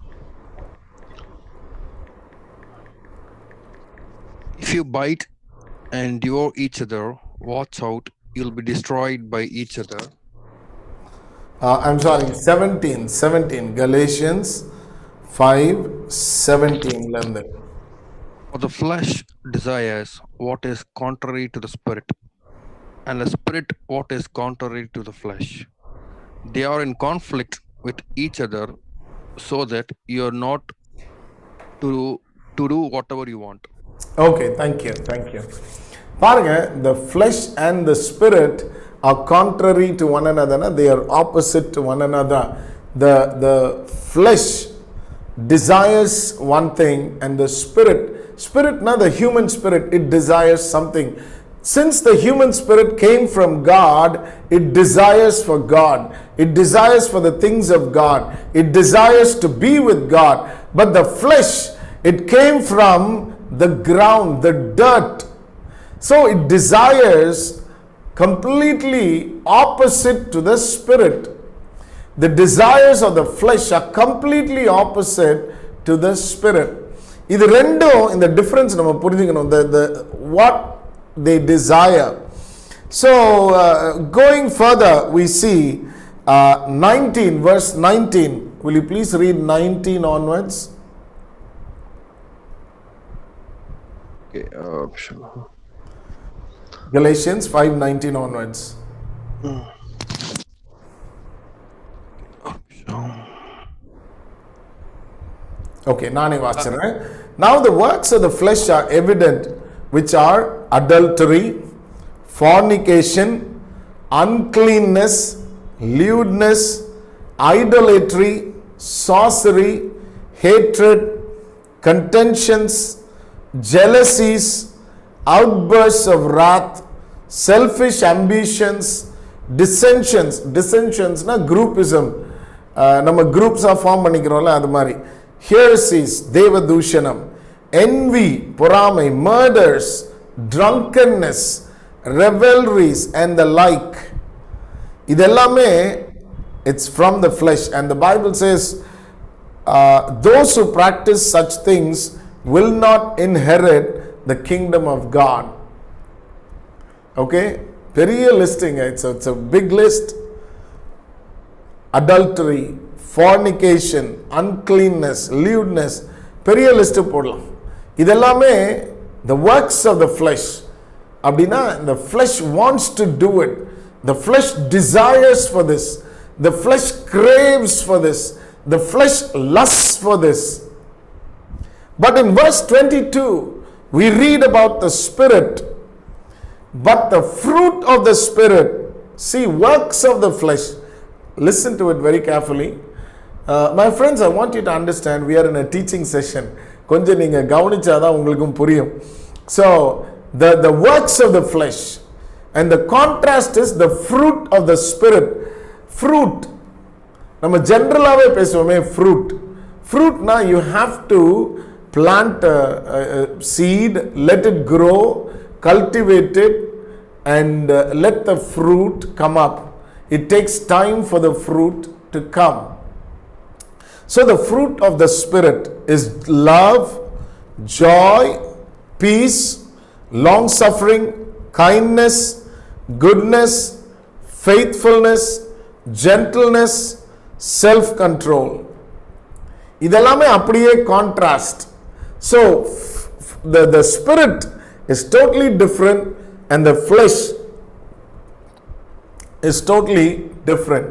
If you bite and devour each other, watch out, you'll be destroyed by each other. Uh, I'm sorry, 17, 17, Galatians 5, 17 லேருந்து For the flesh desires what is contrary to the spirit, and the spirit what is contrary to the flesh. They are in conflict with each other, so that you are not to to do whatever you want. Okay, thank you, thank you. பாருங்க the flesh and the spirit are contrary to one another na? they are opposite to one another the the flesh desires one thing and the spirit spirit na the human spirit it desires something since the human spirit came from god it desires for god it desires for the things of god it desires to be with god but the flesh it came from the ground the dirt so it desires completely opposite to the spirit. The desires of the flesh are completely opposite to the spirit. இது ரெண்டும் இந்த difference நம்ம புரிஞ்சுக்கணும் the the what they desire. So uh, going further we see uh, 19 verse 19. Will you please read 19 onwards? Okay. Uh, sure. Galatians 5:19 onwards. Okay, நானே வாசிக்கிறேன் Now the works of the flesh are evident, which are adultery, fornication, uncleanness, lewdness, idolatry, sorcery, hatred, contentions, jealousies, outbursts of wrath, selfish ambitions, dissensions. Dissensionsனா groupism. அஹ், நம்ம குரூப்ஸாக form பண்ணிக்கிறோம்ல அது மாதிரி ஹியர்சிஸ் தேவதூஷணம் envy பொறாமை murders drunkenness revelries and the like இது எல்லாமே it's from the flesh and the Bible says those who practice such things will not inherit the kingdom of God. Okay? பெரிய listing it's it's a big list adultery fornication uncleanness lewdness பெரிய list போடலாம் இதெல்லாமே the works of the flesh அப்படின்னா the flesh wants to do it the flesh desires for this the flesh craves for this the flesh lusts for this but in verse 22 we read about the spirit but the fruit of the Spirit, see, works of the flesh. Listen to it very carefully. Uh, my friends, I want you to understand we are in a teaching session. கொஞ்சம் நீங்க கவனிச்சாதான் உங்களுக்கும் புரியும் so the the works of the flesh and the contrast is the fruit of the spirit fruit நம்ம ஜென்ரலாகவே பேசுவோமே fruit ஃப்ரூட்னா you have to plant seed let it grow cultivate it and let the fruit come up it takes time for the fruit to come So the fruit of the Spirit is love, joy, peace, long suffering, kindness, goodness, faithfulness, gentleness, self control. இதெல்லாமே அப்படியே contrast so the the spirit is totally different and the flesh is totally different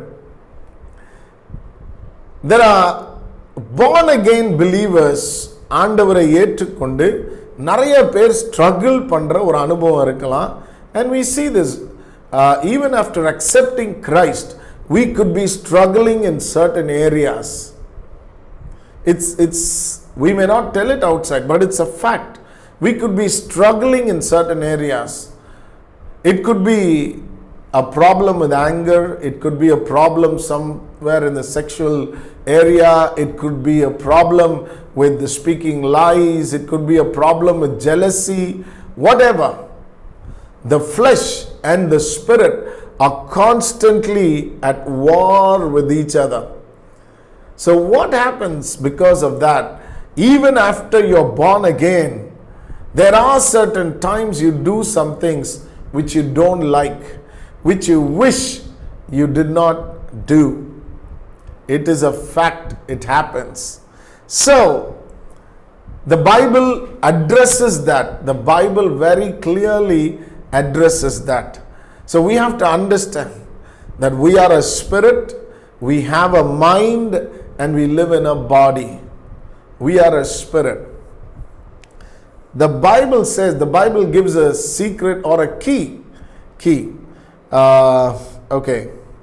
there are born again believers ஆண்டவரை ஏற்றுக்கொண்டு நிறைய பேர் struggle பண்ற ஒரு அனுபவம் இருக்கலாம் and we see this uh, even after accepting Christ we could be struggling in certain areas it's it's we may not tell it outside but it's a fact we could be struggling in certain areas it could be a problem with anger it could be a problem somewhere in the sexual area it could be a problem with the speaking lies it could be a problem with jealousy whatever the flesh and the spirit are constantly at war with each other so, what happens because of that? Even after you're born again, there are certain times you do some things which you don't like, which you wish you did not do. It is a fact, it happens. So, the Bible addresses that. The Bible very clearly addresses that. So, we have to understand that we are a spirit, we have a mind, and we live in a body. We are a spirit. The Bible says, the Bible gives a secret or a key. Key. Uh, okay.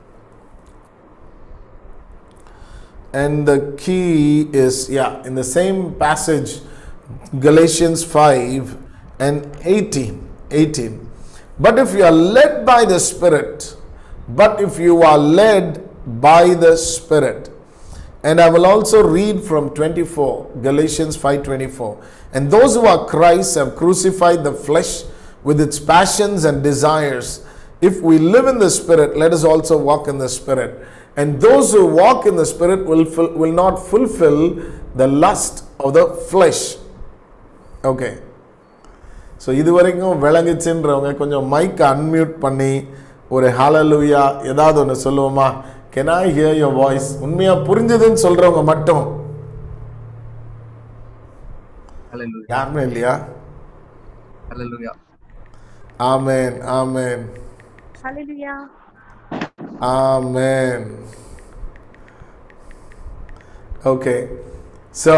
And the key is, yeah, in the same passage, Galatians 5 and 18. 18. But if you are led by the Spirit, but if you are led by the Spirit, and I will also read from 24, Galatians 5:24. And those who are Christ have crucified the flesh with its passions and desires. If we live in the Spirit, let us also walk in the Spirit. And those who walk in the Spirit will, ful- will not fulfill the lust of the flesh. Okay. So இது வரைக்கும் விளங்குச்சுன்றவங்க கொஞ்சம் mic unmute பண்ணி ஒரு ஹalleluya ஏதாவது ஒன்று சொல்லுவோமா can I hear your voice உண்மையா புரிஞ்சதுன்னு சொல்றவங்க மட்டும் Hallelujah. யாருமே இல்லையா Hallelujah. ஆமென் ஆமென் Hallelujah. ஆமென் ஓகே ஸோ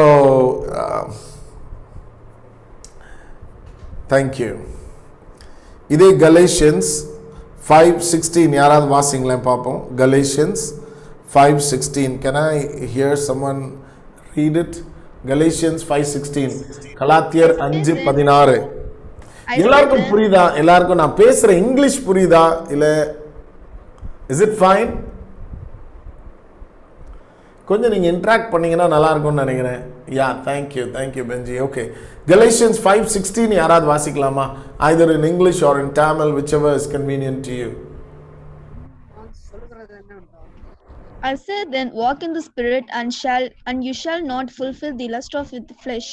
தேங்க்யூ இதே கலேஷியன்ஸ் ஃபைவ் சிக்ஸ்டீன் யாராவது வாசிங்களேன் பார்ப்போம் Galatians five sixteen can I hear someone read it Galatians five sixteen கலாத்தியர் அஞ்சு பதினாறு I எல்லாருக்கும் read புரியுதா எல்லாருக்கும் நான் பேசுற இங்கிலீஷ் புரியுதா இல்ல இஸ் இட் ஃபைன் கொஞ்சம் நீங்க இன்ட்ராக்ட் பண்ணீங்கன்னா நல்லா இருக்கும்னு நினைக்கிறேன் yeah thank you thank you Benji okay Galatians five sixteen யாராவது வாசிக்கலாமா either in English or in tamil whichever is convenient to you I said then walk in the spirit and shall and you shall not fulfill the lust of the flesh.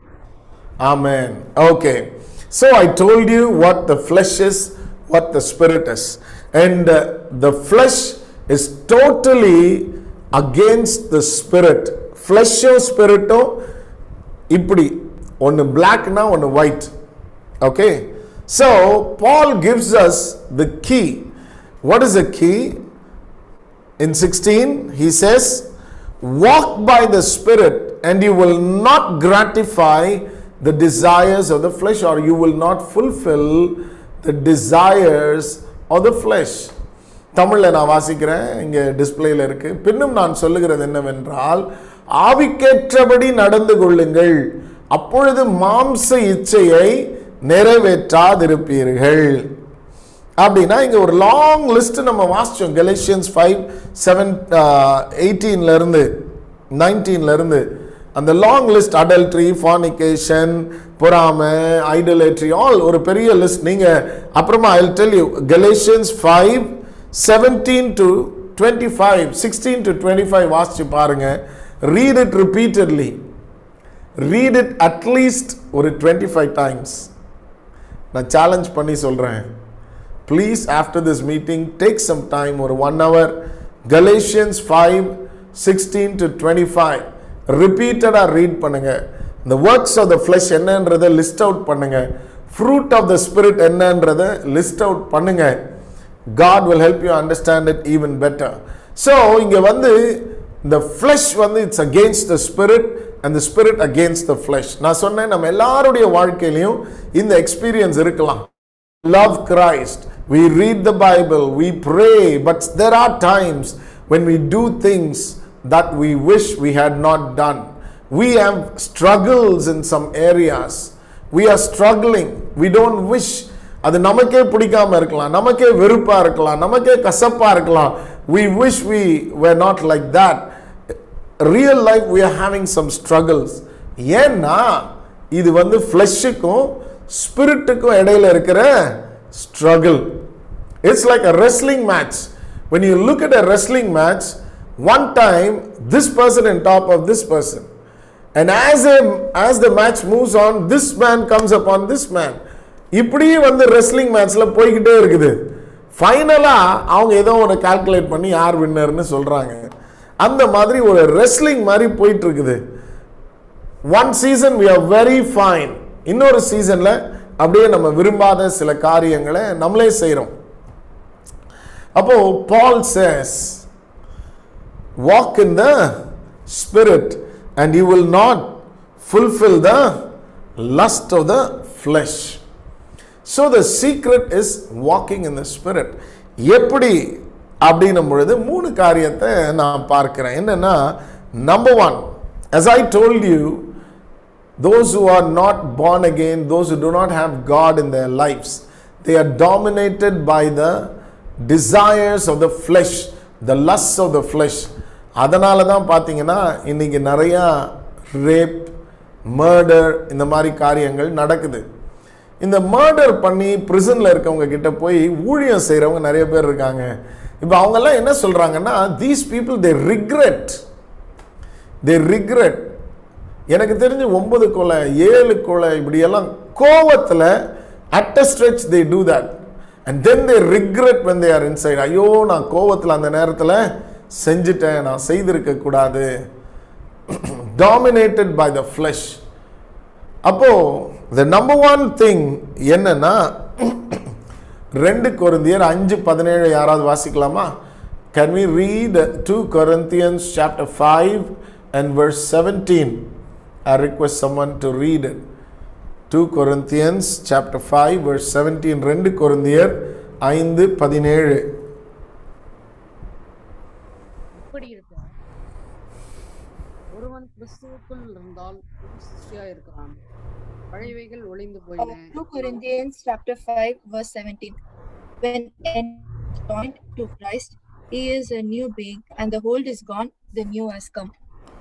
Amen. Okay. So I told you what the flesh is, what the spirit is. And uh, the flesh is totally against the spirit. Flesh ஸ்பிரிட்டும் இப்படி ஒன்று பிளாக்னா ஒன்று white okay so Paul gives us the key what is the key in 16 he says walk by the spirit and you will not gratify the desires of the flesh or you will not fulfill the desires of the flesh தமிழில் நான் வாசிக்கிறேன் இங்கே டிஸ்பிளேல இருக்கு பின்னும் நான் சொல்லுகிறது என்னவென்றால் ஆவிக்கேற்றபடி நடந்து கொள்ளுங்கள் அப்பொழுது மாம்ச இச்சையை நிறைவேற்றாதிருப்பீர்கள் அப்படின்னா இங்க ஒரு லாங் லிஸ்ட் நம்ம வாசிச்சோம் கெலேஷியன்ஸ் ஃபைவ் செவன் எயிட்டீன்ல இருந்து நைன்டீன்ல இருந்து அந்த லாங் லிஸ்ட் அடல்ட்ரி ஃபானிகேஷன் பொறாமை ஐடலேட்ரி ஆல் ஒரு பெரிய லிஸ்ட் நீங்க அப்புறமா I tell you Galatians five seventeen to twenty five sixteen to twenty five வாசிச்சு பாருங்க read it repeatedly read it at least ஒரு டுவெண்ட்டி ஃபைவ் டைம்ஸ் நான் சேலஞ்ச் பண்ணி சொல்கிறேன் please after this meeting take some time ஒரு one hour Galatians five sixteen to twenty five ரிப்பீட்டடாக read பண்ணுங்க இந்த ஒர்க்ஸ் ஆஃப் த ஃப்ளஷ் என்னன்றதை லிஸ்ட் அவுட் பண்ணுங்க ஃப்ரூட் ஆஃப் த ஸ்பிரிட் என்னன்றதை லிஸ்ட் அவுட் பண்ணுங்க God will help you understand it even better so இங்கே வந்து இந்த ஃப்ளஷ் வந்து it's against the spirit and the spirit against the flesh நான் சொன்னேன் நம்ம எல்லாருடைய வாழ்க்கையிலையும் இந்த எக்ஸ்பீரியன்ஸ் இருக்கலாம் love Christ, we read the Bible, we pray, but there are times when we do things that we wish we had not done. We have struggles in some areas. We are struggling. We don't wish. அது நமக்கே பிடிக்காம இருக்கலாம் நமக்கே வெறுப்பா இருக்கலாம் நமக்கே கசப்பா இருக்கலாம் we wish we were not like that real life we are having some struggles ஏன்னா இது வந்து ஃப்ளஷுக்கும் ஸ்பிரிட்டுக்கும் இடையில இருக்கிற struggle it's like a wrestling match when you look at a wrestling match one time this person on top of this person and as a, as the match moves on this man comes upon this man இப்படியே வந்து wrestling மேட்ச்ல போய்கிட்டே இருக்குது ஃபைனலா அவங்க ஏதோ ஒன்று calculate பண்ணி யார் வின்னர்னு சொல்றாங்க அந்த மாதிரி ஒரு ரெஸ்லிங் மாதிரி போயிட்டு இருக்குது one season we are very fine இன்னொரு சீசன்ல அப்படியே நம்ம விரும்பாத சில காரியங்களை நம்மளே செய்கிறோம் அப்போ Paul says walk in the spirit and you will not fulfill the lust of the flesh so the secret is walking in the spirit எப்படி அப்படின்னும் பொழுது மூணு காரியத்தை நான் பார்க்கிறேன் என்னன்னா number one as i told you those who are not born again, those who do not have God in their lives, they are dominated by the desires of the flesh, the lusts of the flesh. அதனால தான் பார்த்தீங்கன்னா இன்னைக்கு நிறையா rape murder இந்த மாதிரி காரியங்கள் நடக்குது இந்த மர்டர் பண்ணி பிரிசனில் இருக்கவங்க கிட்ட போய் ஊழியம் செய்கிறவங்க நிறைய பேர் இருக்காங்க இப்போ அவங்கெல்லாம் என்ன சொல்கிறாங்கன்னா these people they regret they regret எனக்கு தெரிஞ்சு ஒன்பது கொலை ஏழு கொலை இப்படியெல்லாம் கோவத்தில் at a stretch they do that and then they regret when they are inside ஐயோ நான் கோவத்தில் அந்த நேரத்தில் செஞ்சுட்டேன் நான் செய்திருக்க கூடாது டாமினேட்டட் பை த ஃப்ளஷ் அப்போ த நம்பர் ஒன் திங் என்னன்னா ரெண்டு கொரிந்தியர் அஞ்சு பதினேழு யாராவது வாசிக்கலாமா can we read 2 Corinthians chapter 5 and verse 17 I request someone to read it 2 Corinthians chapter 5 verse 17 ரெண்டு கொரிந்தியர் ஐந்து பதினேழு இப்படி இருக்க ஒருவன் கிறிஸ்துவுக்குள் இருந்தால் புது சிருஷ்டியா இருக்கிறான் பழையவைகள் ஒளிந்து போயின 2 Corinthians chapter 5 verse 17. When any joined to Christ, he is a new being, and the old is gone, the new has come.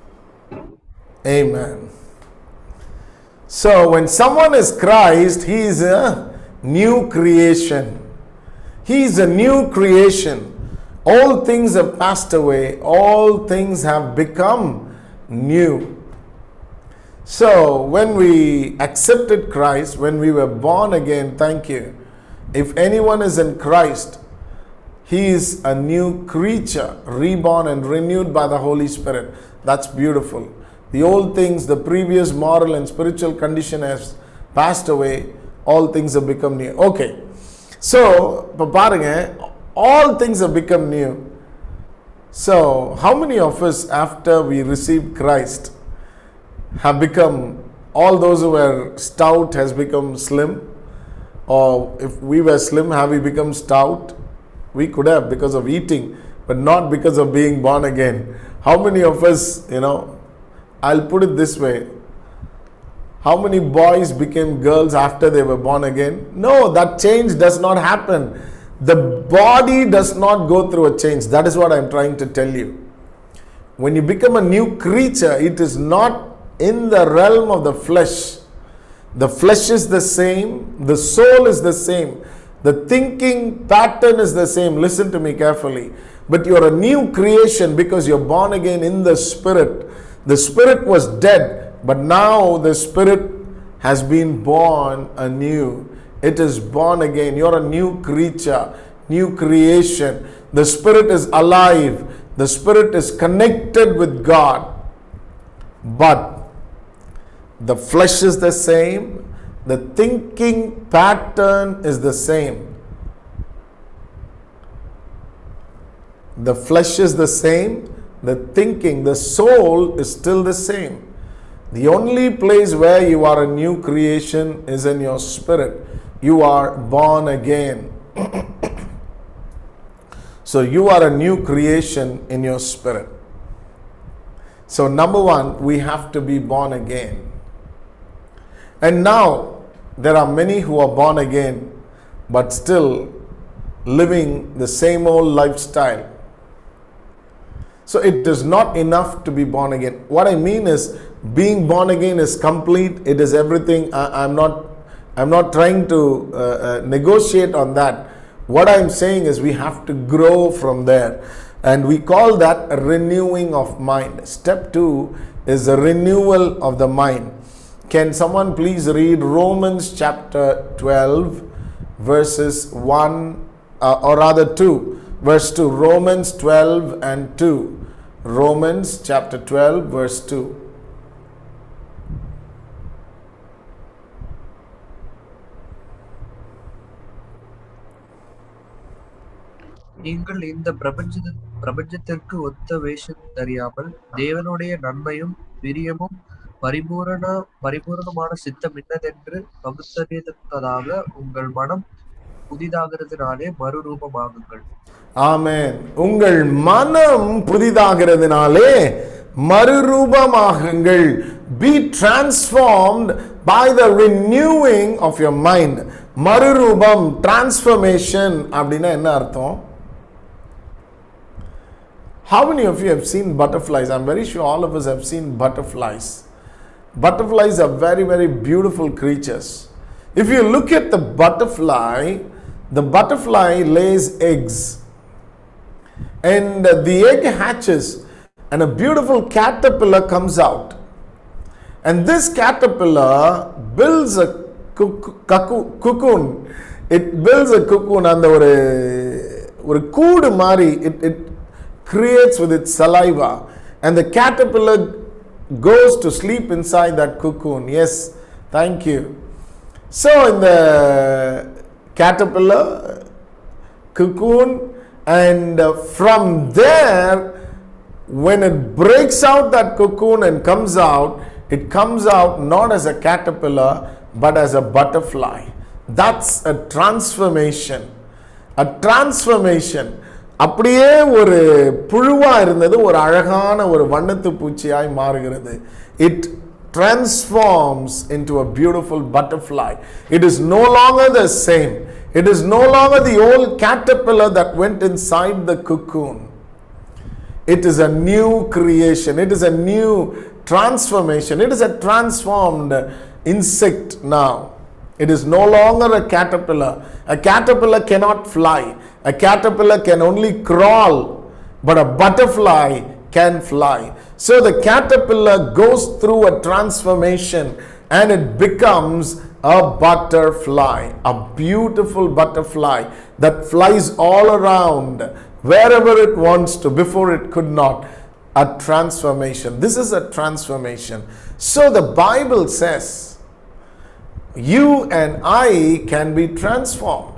Amen. So, when someone is Christ, he is a new creation. He is a new creation. All things have passed away, all things have become new. So, when we accepted Christ, when we were born again, thank you. If anyone is in Christ, he is a new creature, reborn and renewed by the Holy Spirit. That's beautiful. The old things, the previous moral and spiritual condition has passed away. All things have become new. Okay. So, இப்போ பாருங்க all things have become new. So, how many of us after we received Christ have become all those who were stout has become slim? Or if we were slim, have we become stout? We could have because of eating, but not because of being born again. How many of us, you know, I'll put it this way. How many boys became girls after they were born again? No, that change does not happen. The body does not go through a change. That is what I'm trying to tell you. When you become a new creature, it is not in the realm of the flesh. The flesh is the same, the soul is the same, the thinking pattern is the same. Listen to me carefully. But you're a new creation because you're born again in the spirit. The spirit was dead, but now the spirit has been born anew. It is born again. You're a new creature, new creation. The spirit is alive, the spirit is connected with God. But the flesh is the same, the thinking pattern is the same. The flesh is the same, the thinking, the soul is still the same. The only place where you are a new creation is in your spirit. You are born again. so you are a new creation in your spirit. So, number one, we have to be born again. And now, there are many who are born again, but still living the same old lifestyle. So, it is not enough to be born again. What I mean is, being born again is complete, it is everything. I, am not. I'm not trying to uh, uh, negotiate on that. What I'm saying is we have to grow from there. And we call that a renewing of mind. Step two is a renewal of the mind. Can someone please read Romans chapter 12, verses 1, uh, or rather 2, verse 2. Romans 12 and 2. Romans chapter 12, verse 2. நீங்கள் இந்த பிரபஞ்ச பிரபஞ்சத்திற்கு ஒத்த வேஷம் தெரியாமல் தேவனுடைய நன்மையும் பிரியமும் பரிபூரண பரிபூரணமான சித்தம் இன்னதென்று பகுத்தறியத்தக்கதாக உங்கள் மனம் புதிதாகிறதுனாலே மறுரூபமாகுங்கள் ஆமென் உங்கள் மனம் புதிதாகிறதுனாலே மறுரூபமாகுங்கள் be transformed by the renewing of your mind மறுரூபம் டிரான்ஸ்ஃபர்மேஷன் அப்படின்னா என்ன அர்த்தம் How many of you have seen butterflies? I'm very sure all of us have seen butterflies. Butterflies are very, very beautiful creatures. If you look at the butterfly, the butterfly lays eggs and the egg hatches and a beautiful caterpillar comes out and this caterpillar builds a cocoon, cocoon. it builds a cocoon அந்த ஒரு ஒரு கூடு மாதிரி it, it creates with its saliva and the caterpillar goes to sleep inside that cocoon yes thank you so in the caterpillar cocoon and uh, from there when it breaks out that cocoon and comes out it comes out not as a caterpillar but as a butterfly that's a transformation a transformation அப்படியே ஒரு புழுவா இருந்தது ஒரு அழகான ஒரு வண்ணத்து பூச்சியாய் மாறுகிறது it transforms into a beautiful butterfly it is no longer the same it is no longer the old caterpillar that went inside the cocoon it is a new creation it is a new transformation it is a transformed insect now it is no longer a caterpillar a caterpillar cannot fly a caterpillar can only crawl but a butterfly can fly so the caterpillar goes through a transformation and it becomes a butterfly a beautiful butterfly that flies all around wherever it wants to before it could not a transformation this is a transformation so the bible says you and i can be transformed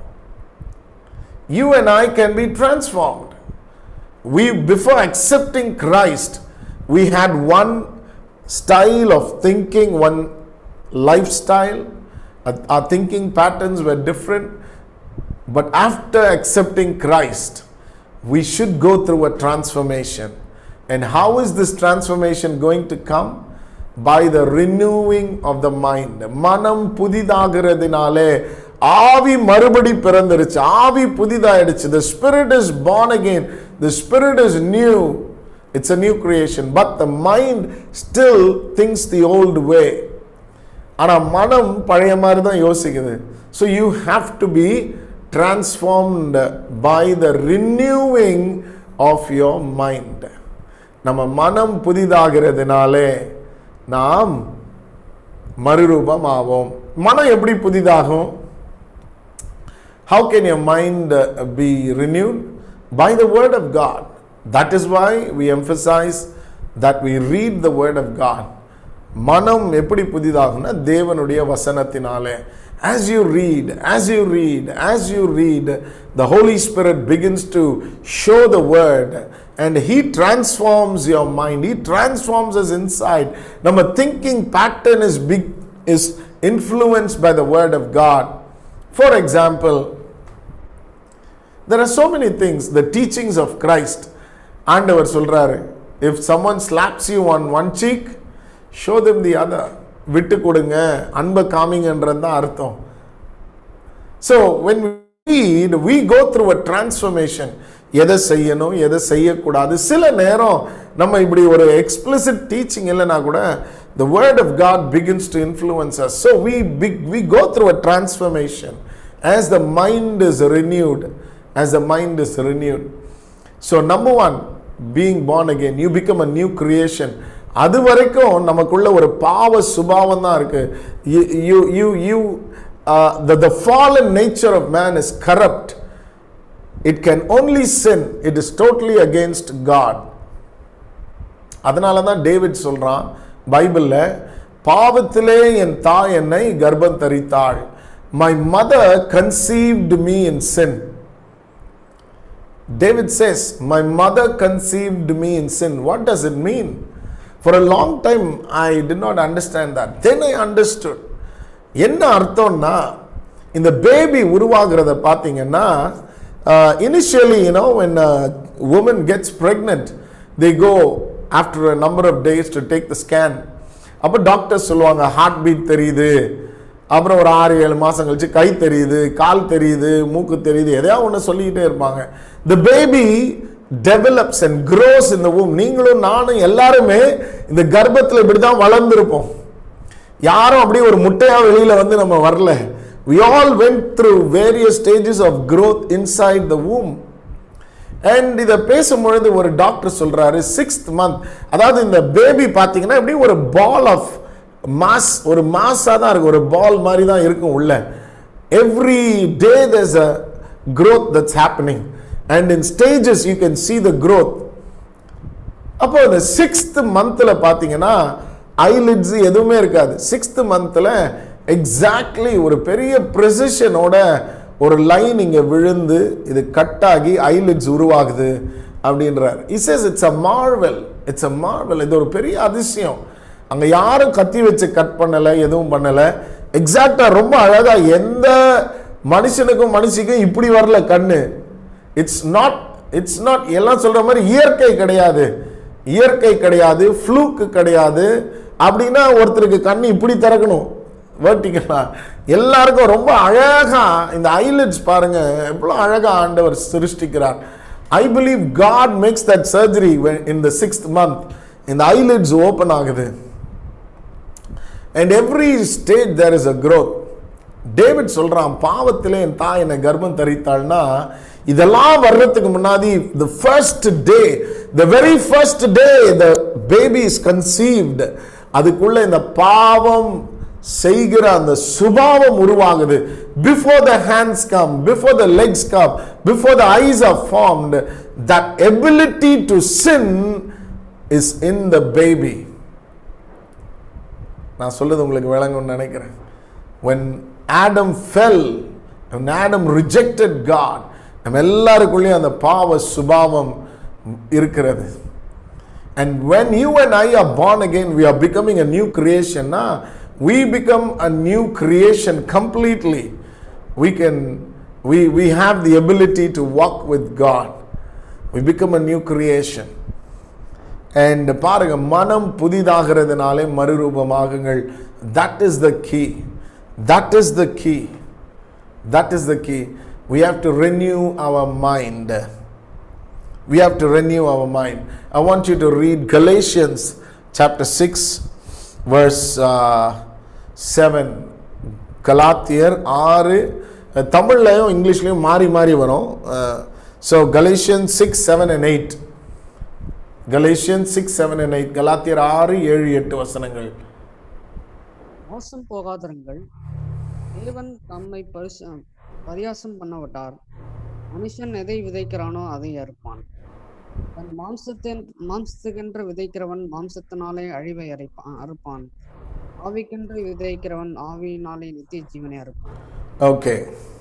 you and i can be transformed we before accepting christ we had one style of thinking one lifestyle Uh, our thinking patterns were different but after accepting christ we should go through a transformation and how is this transformation going to come by the renewing of the mind மனம் புதிதாகிறதுனாலே ஆவி மறுபடி பிறந்துருச்சு ஆவி புதிதாயிடுச்சு the spirit is born again the spirit is new it's a new creation but the mind still thinks the old way ஆனால் மனம் பழைய மாதிரி தான் யோசிக்குது so you have to be transformed by the renewing of your mind நம்ம மனம் புதிதாகிறதுனாலே நாம் மறுரூபம் ஆவோம் மனம் எப்படி புதிதாகும் How can your mind uh, be renewed? By the Word of God. That is why we emphasize that we read the Word of God. மனம் எப்படி புதிதாகும்னா தேவனுடைய வசனத்தினாலே as you read as you read as you read the holy spirit begins to show the word and he transforms your mind he transforms us inside நம்ம thinking pattern is big is influenced by the word of god for example there are so many things the teachings of christ ஆண்டவர் சொல்றாரு if someone slaps you on one cheek show them the other விட்டு கொடுங்க அன்பை காமிங்கன்றது தான் அர்த்தம் so when read we go through a transformation எதை செய்யணும் எதை செய்யக்கூடாது சில நேரம் நம்ம இப்படி ஒரு எக்ஸ்பிளிசிட் டீச்சிங் இல்லைனா கூட the word of god begins to influence us so we big, we go through a transformation as the mind is renewed as the mind is renewed so number one being born again you become a new creation அது வரைக்கும் நமக்குள்ள ஒரு பாவ சுபாவம் தான் இருக்கு you you you you the the fallen nature of man is corrupt it can only sin it is totally against god அதனால தான் டேவிட் சொல்றான் பைபிள்ல பாவத்திலே என் தாய் என்னை கர்ப்பம் தரித்தாள் my mother conceived me in sin David says, My mother conceived me in sin. What does it mean? For a long time, I did not understand that. Then I understood. என்ன அர்த்தம்னா இந்த பேபி உருவாகிறத பார்த்தீங்கன்னா initially you know when a woman gets pregnant they go after a number of days to take the scan அப்போ doctor சொல்லுவாங்க heart beat தெரியுது அப்புறம் ஒரு ஆறு ஏழு மாதம் கழிச்சு கை தெரியுது கால் தெரியுது மூக்கு தெரியுது எதையாவது ஒன்று சொல்லிக்கிட்டே இருப்பாங்க the baby develops and grows இந்த womb நீங்களும் நானும் எல்லாருமே இந்த கர்ப்பத்தில் இப்படி தான் வளர்ந்துருப்போம் யாரும் அப்படியே ஒரு முட்டையா வெளியில வந்து நம்ம வரல we all went through various stages of growth inside the womb and இதை பேசும்பொழுது ஒரு டாக்டர் சொல்றாரு சிக்ஸ்த் மந்த் அதாவது இந்த பேபி பார்த்தீங்கன்னா எப்படி ஒரு பால் ஆஃப் மாஸ் ஒரு மாஸாக தான் இருக்கும் ஒரு பால் மாதிரி தான் இருக்கும் உள்ள every day there's a growth that's happening and in stages you can see the growth அப்போ இந்த சிக்ஸ்த் மந்த்தில் பார்த்தீங்கன்னா ஐலிட்ஸ் எதுவுமே இருக்காது சிக்ஸ்த் மந்த்தில் எக்ஸாக்ட்லி ஒரு பெரிய ப்ரெசிஷனோட ஒரு லைன் இங்க விழுந்து இது கட்டாகி ஐலிட்ஸ் உருவாகுது அப்படின்றார் is it's a marvel it's a marvel இது ஒரு பெரிய அதிசயம் அங்க யாரும் கத்தி வச்சு கட் பண்ணல எதுவும் பண்ணல எக்ஸாக்டா ரொம்ப அழகா எந்த மனுஷனுக்கும் மனுஷிக்கும் இப்படி வரல கண்ணு இட்ஸ் நாட் இட்ஸ் நாட் எல்லாம் சொல்ற மாதிரி இயற்கை கிடையாது இயற்கை கிடையாது ஃப்ளூக்கு கிடையாது அப்படின்னா ஒருத்தருக்கு கண்ணு இப்படி திறக்கணும் வேர்ட்டிக்கலா எல்லாருக்கும் ரொம்ப அழகா இந்த ஐலிட்ஸ் பாருங்க எவ்வளோ அழகா ஆண்டவர் சிருஷ்டிக்கிறார் I believe God makes that surgery in the sixth month இந்த ஐலிட்ஸ் ஓப்பன் ஆகுது and every stage there is a growth David சொல்றான் பாவத்திலே என் தாய் என்னை கர்ப்பம் தரித்தாள்னா இதெல்லாம் வர்றதுக்கு முன்னாடி the first day the very first day the baby is conceived அதுக்குள்ள இந்த பாவம் செய்கிற அந்த சுபாவம் உருவாகுது before the hands come before the legs come before the eyes are formed that ability to sin is in the baby நான் சொல்றது உங்களுக்கு விளங்கும்னு நினைக்கிறேன் when Adam fell when Adam rejected God நம்ம எல்லாருக்குள்ளேயும் அந்த பாவ சுபாவம் இருக்கிறது and when you and I are born again we are becoming a new creation na? we become a new creation completely we can we we have the ability to walk with God we become a new creation and பாருங்க மனம் புதிதாகிறதுனாலே மறுரூபமாகுங்கள் that is the key that is the key that is the key we have to renew our mind we have to renew our mind i want you to read galatians chapter 6 verse uh, 7 கலாத்தியர் ஆறு அஹ், தமிழ்லையும் இங்கிலீஷ்லையும் மாறி மாறி வரும் so Galatian six seven and eight Galatian six seven and eight கலாத்தியர் ஆறு ஏழு எட்டு வசனங்கள் மோசம் போகாதிருங்கள் தேவன் தம்மை பரிசு பரியாசம் பண்ணவிட்டார் மனுஷன் எதை விதைக்கிறானோ அதை அறுப்பான் தன் மாம்சத்தின் மாம்சத்துக்கென்று விதைக்கிறவன் மாம்சத்தினாலே அழிவை அரைப்பான் அறுப்பான் ஆவிக்கென்று விதைக்கிறவன் ஆவியினாலே நித்திய ஜீவனை அறுப்பான் Okay.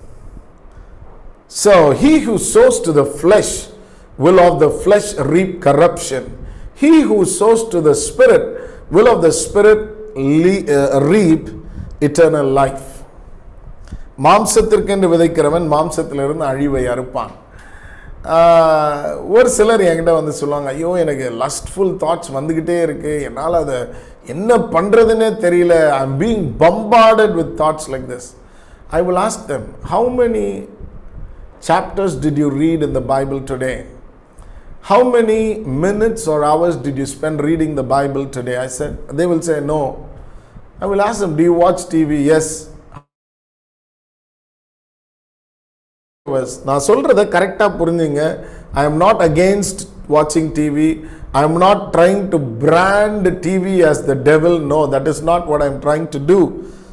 So he who sows to the flesh will of the flesh reap corruption. He who sows to the spirit will of the spirit le- uh, reap eternal life. மாம்சத்திற்கென்று விதைக்கிறவன் மாம்சத்திலிருந்து அழிவை அறுப்பான் ஆஹ், ஒரு சிலர் என்கிட்ட வந்து சொல்லுவாங்க ஐயோ எனக்கு லஸ்ட்ஃபுல் தாட்ஸ் வந்துக்கிட்டே இருக்கு என்னால் அதை என்ன பண்ணுறதுன்னே தெரியல I am being bombarded with thoughts like this I will ask them, how many chapters did you read in the Bible today? How many minutes or hours did you spend reading the Bible today? I said, they will say no. I will ask them, do you watch TV? Yes. Was- நான் சொல்றத கரெக்டா புரிஞ்சுங்க I am not against வாட்சிங் TV I am not trying to brand TV as the devil no that is not what i am trying to do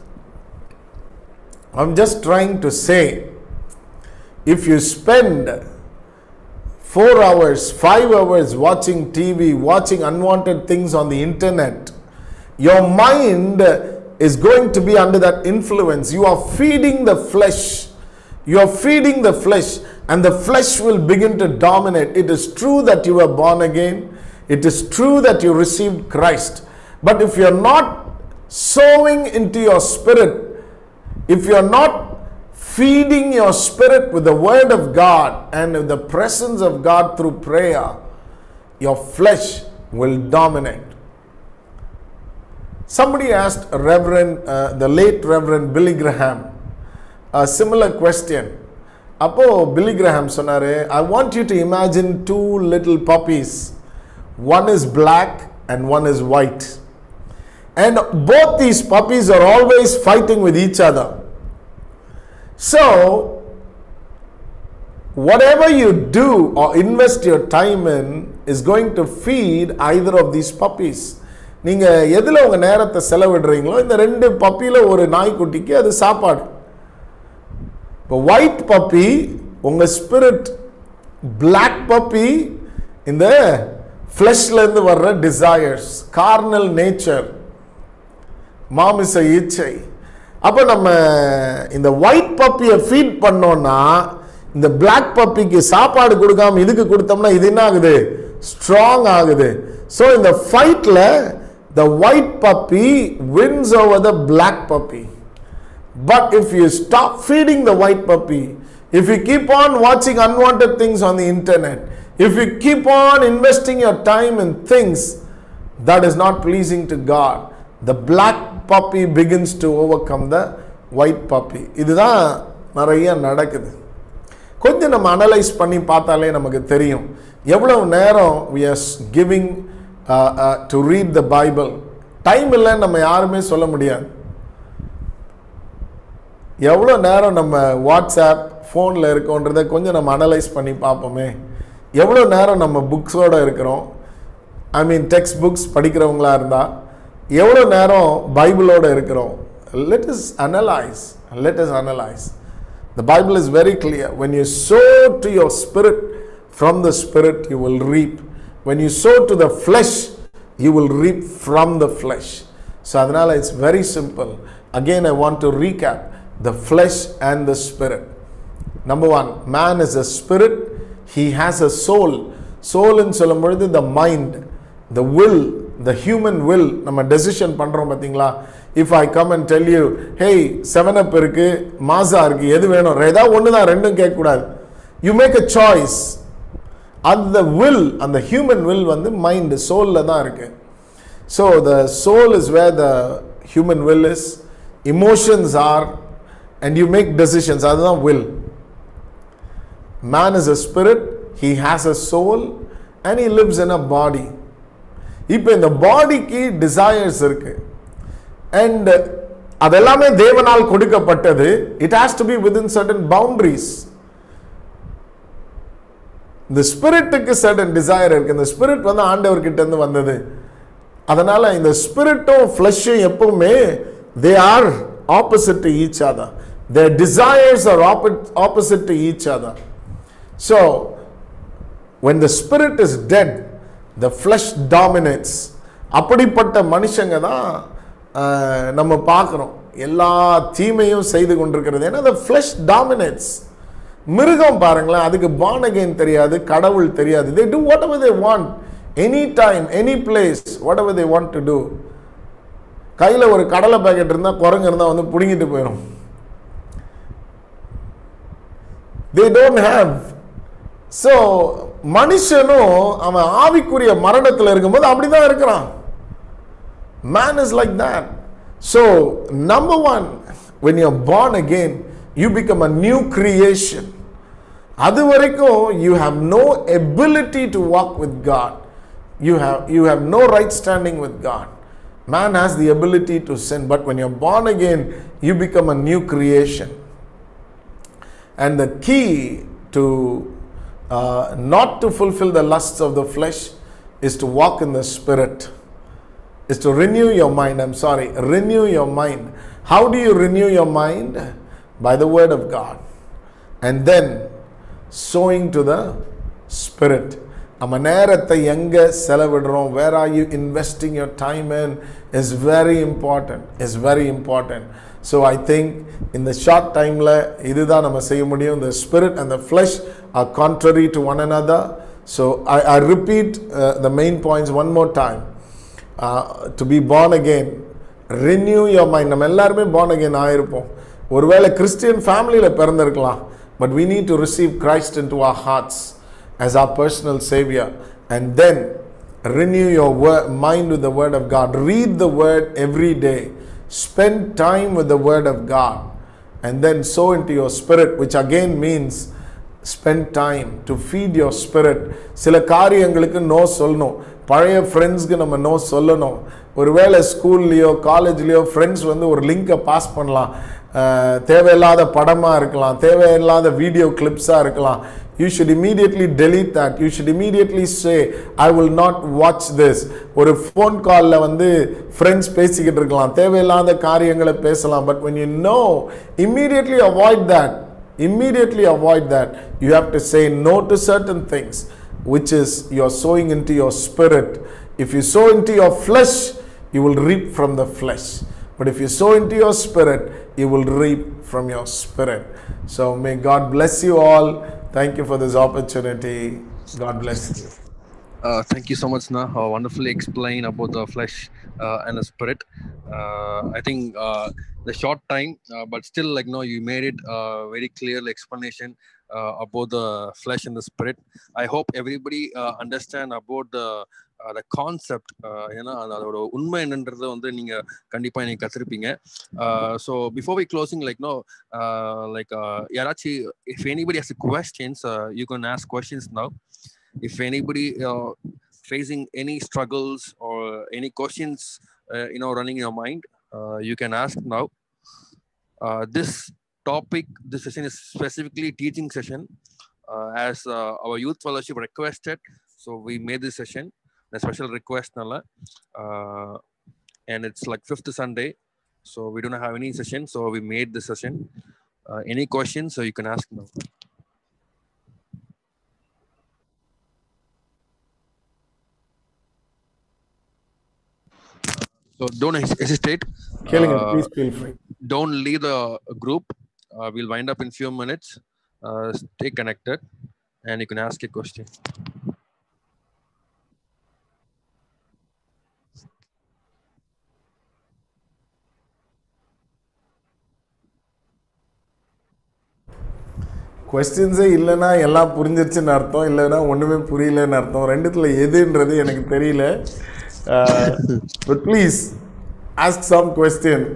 I'm just trying to say if you spend four hours, five hours watching TV, watching unwanted things on the internet, your mind is going to be under that influence. You are feeding the flesh. You are feeding the flesh, and the flesh will begin to dominate. It is true that you were born again, it is true that you received Christ. But if you are not sowing into your spirit, if you are not feeding your spirit with the word of God and with the presence of God through prayer, your flesh will dominate. Somebody asked Reverend, uh, the late Reverend Billy Graham, a similar question. அப்போ Billy Graham சொன்னாரு I want you to imagine two little puppies one is black and one is white and both these puppies are always fighting with each other. So, whatever you do or invest your time in is going to feed either of these puppies. நீங்க எதுல உங்க நேரத்தை செலவிடுறீங்களோ இந்த ரெண்டு பப்பியில ஒரு நாய்க்குட்டிக்கு அது சாப்பாடு இப்போ ஒயிட் பப்பி உங்க ஸ்பிரிட் பிளாக் பப்பி இந்த ஃப்ளஷ்ல இருந்து வர்ற டிசையர்ஸ் கார்னல் நேச்சர் மாமிச இச்சை அப்போ நம்ம இந்த ஒயிட் பப்பியை ஃபீட் பண்ணோம்னா இந்த பிளாக் பப்பிக்கு சாப்பாடு கொடுக்காம இதுக்கு கொடுத்தோம்னா இது என்ன ஆகுது ஸ்ட்ராங் ஆகுது ஸோ இந்த ஃபைட்டில் the white puppy wins over the black puppy But if you stop feeding the white puppy, if you keep on watching unwanted things on the internet, if you keep on investing your time in things that is not pleasing to God, the black puppy begins to overcome the white puppy. இதுதான் நிறைய நடக்குது கொஞ்சம் நம்ம analyse பண்ணி பார்த்தாலே நமக்கு தெரியும் எவ்வளவு நேரம் we are giving to read the Bible time இல்லைன்னு நம்ம யாருமே சொல்ல முடியாது எவ்வளோ நேரம் நம்ம வாட்ஸ்அப் ஃபோனில் இருக்கோன்றதை கொஞ்சம் நம்ம அனலைஸ் பண்ணி பார்ப்போமே எவ்வளோ நேரம் நம்ம புக்ஸோடு இருக்கிறோம் ஐ மீன் டெக்ஸ்ட் புக்ஸ் படிக்கிறவங்களா இருந்தால் எவ்வளோ நேரம் பைபிளோடு இருக்கிறோம் let us analyse let us analyse the Bible is very clear when you sow to your spirit from the spirit you will reap when you sow to the flesh you will reap from the flesh so அதனால் it's very simple again I want to recap the flesh and the spirit. Number one, man is a spirit, he has a soul. Soul in சொல்லும் பொழுது the mind, the will, the human will நம்ம decision பண்ணுறோம் பார்த்தீங்களா if I come and tell you hey seven up இருக்கு மாசா இருக்கு எது வேணும் ஏதாவது ஒன்று தான் ரெண்டும் கேட்கக்கூடாது யூ மேக் அ சாய்ஸ் அந்த வில் அந்த ஹியூமன் வில் வந்து மைண்டு சோலில் தான் இருக்கு so the soul is where the human will is emotions are and you make decisions அதுதான் will man is a spirit he has a soul and he lives in a body இப்போ இந்த பாடிக்கு desires இருக்கு and அதெல்லாமே தேவனால் கொடுக்கப்பட்டது it has to be within certain boundaries இந்த ஸ்பிரிட்டுக்கு சர்டன் டிசையர் இருக்கு இந்த ஸ்பிரிட் வந்து ஆண்டவர்கிட்ட இருந்து வந்தது அதனால இந்த ஸ்பிரிட்டும் ஃப்ளஷும் எப்பவுமே they are opposite to each other. Their desires are oppo- opposite to each other. So, when the spirit is dead, the flesh dominates. அப்படிப்பட்ட மனுஷங்க தான் ஆஹ், நம்ம பார்க்குறோம் எல்லா தீமையும் செய்து கொண்டிருக்கிறது ஏன்னா the flesh dominates மிருகம் பாருங்களேன் அதுக்கு born again தெரியாது கடவுள் தெரியாது they do whatever they want any time any place whatever they want to do கையில் ஒரு கடலை பாக்கெட் இருந்தால் குரங்கு இருந்தால் வந்து பிடுங்கிட்டு போயிடும் தே டோன்ட் ஹேவ் ஸோ மனுஷனும் அவன் ஆவிக்குரிய மரணத்தில் இருக்கும்போது அப்படி தான் இருக்கிறான் man is like that so number one when you born again you become a new creation அது வரைக்கும் you have no ability to walk with God you have you have no right standing with God Man has the ability to sin, but when you're born again, you become a new creation. And the key to uh, not to fulfill the lusts of the flesh is to walk in the spirit, is to renew your mind. I'm sorry, renew your mind. How do you renew your mind? By the word of God. And then sowing to the spirit. நம்ம நேரத்தை எங்கே செலவிடுறோம் where are you investing your time in is very important is very important so I think இந்த short டைமில் இதுதான் நம்ம செய்ய முடியும் the spirit and the flesh are contrary to one another so I I repeat the main points one more time to be born again renew your mind நம்ம எல்லாருமே born again ஆயிருப்போம் ஒருவேளை Christian ஃபேமிலியில் பிறந்திருக்கலாம் but we need to receive Christ into our hearts as our personal savior and then renew your word, mind with the word of God read the word every day spend time with the word of God and then sow into your spirit which again means spend time to feed your spirit சில காரியங்களுக்கு no சொல்லணும் பழைய ஃப்ரெண்ட்ஸ்க்கு நம்ம no சொல்லணும் ஒருவேளை ஸ்கூல்லையோ காலேஜ்லேயோ friends வந்து ஒரு லிங்கை பாஸ் பண்ணலாம் அஹ், தேவையில்லாத படமாக இருக்கலாம் தேவையில்லாத வீடியோ கிளிப்ஸாக இருக்கலாம் you should immediately delete that you should immediately say i will not watch this ஒரு ஃபோன் காலில் வந்து ஃப்ரெண்ட்ஸ் பேசிக்கிட்டு இருக்கலாம் தேவையில்லாத காரியங்களை பேசலாம் but when you know immediately avoid that immediately avoid that you have to say no to certain things which is you're sowing into your spirit if you sow into your flesh you will reap from the flesh But if you sow into your spirit, you will reap from your spirit. So may God bless you all. Thank you for this opportunity. God bless you. Uh, thank you so much, Na. Uh, wonderfully explain about the flesh uh, and the spirit. Uh, I think uh, the short time, uh, but still, like no, you made it uh, very clear explanation uh, about the flesh and the spirit. I hope everybody uh, understand about the uh, the concept. Uh, ஏன்னா அது அதோட உண்மை என்னன்றதை வந்து நீங்க கண்டிப்பா நீங்க கத்திருப்பீங்க so before we closing like no like யாராச்சும் if anybody has questions you can ask questions now if anybody uh, facing any struggles or any questions uh, you know running in your mind uh, you can ask now uh, this topic this session is specifically teaching session uh, as uh, our youth fellowship requested so we made this session a special request nalla. uh, and it's like fifth sunday so we don't have any session so we made this session uh, any questions so you can ask now So don't hes- hesitate. Killing it. Uh, Please feel free. don't leave the group. Uh, we'll wind up in few minutes. Uh, stay connected, and you can ask a question. கொஸ்டின்ஸே இல்லைன்னா எல்லாம் புரிஞ்சிருச்சுன்னு அர்த்தம் இல்லைன்னா ஒன்றுமே புரியலன்னு அர்த்தம் ரெண்டுத்தில் எதுன்றது எனக்கு தெரியல but please ask some question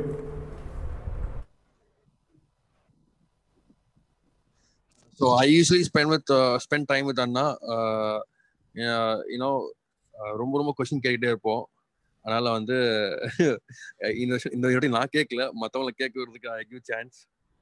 So I usually spend with uh, spend time with Anna. Uh, yeah, you know, uh, ரொம்ப ரொம்ப கொஸ்டின் கேட்டுட்டே இருப்போம் அதனால வந்து இந்த வருஷம் இந்த வாட்டி நான் கேட்கல மற்றவங்களை கேட்க விடுறதுக்கு ஐ கிவ் சான்ஸ்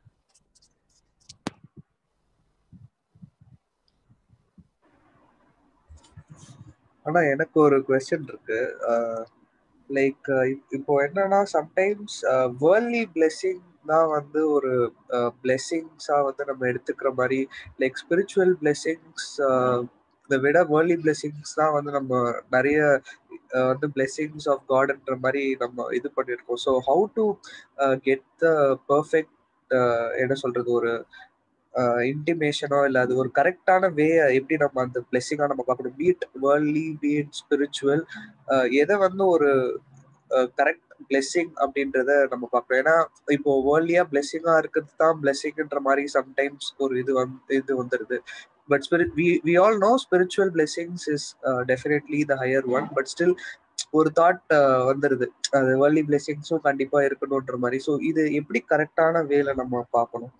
ஆனா எனக்கு ஒரு கொஸ்டின் இருக்கு லைக் இப்போ என்னன்னா சம்டைம்ஸ் வேர்ல்ட்லி பிளெஸிங் தான் வந்து ஒரு பிளெஸிங்ஸா வந்து நம்ம எடுத்துக்கிற மாதிரி லைக் ஸ்பிரிச்சுவல் பிளெஸிங்ஸ் இதை விட வேர்ல்ட்லி பிளெஸிங்ஸ் தான் வந்து நம்ம நிறைய அஹ், வந்து பிளெஸிங்ஸ் ஆஃப் காட்ன்ற மாதிரி நம்ம இது பண்ணியிருக்கோம் so how to get the perfect என்ன சொல்றது ஒரு இன்டிமேஷனோ இல்லை அது ஒரு கரெக்டான வே எப்படி நம்ம அந்த பிளெஸிங்காக நம்ம பார்க்கணும் பீட் வேர்ல்ட்லி பீட் ஸ்பிரிச்சுவல் எதை வந்து ஒரு கரெக்ட் பிளெஸிங் அப்படின்றத நம்ம பார்க்கணும் ஏன்னா இப்போ வேர்ல்டியா பிளெஸிங்கா இருக்கிறது தான் பிளெஸிங்ன்ற மாதிரி சம்டைம்ஸ் ஒரு இது வந்து இது வந்துருது but spirit we we all know spiritual blessings is definitely the higher one but still ஒரு தாட் வந்துருது அது வேர்ல்டி பிளெஸிங்ஸும் கண்டிப்பா இருக்கணும்ன்ற மாதிரி ஸோ இது எப்படி கரெக்டான வேல நம்ம பார்க்கணும்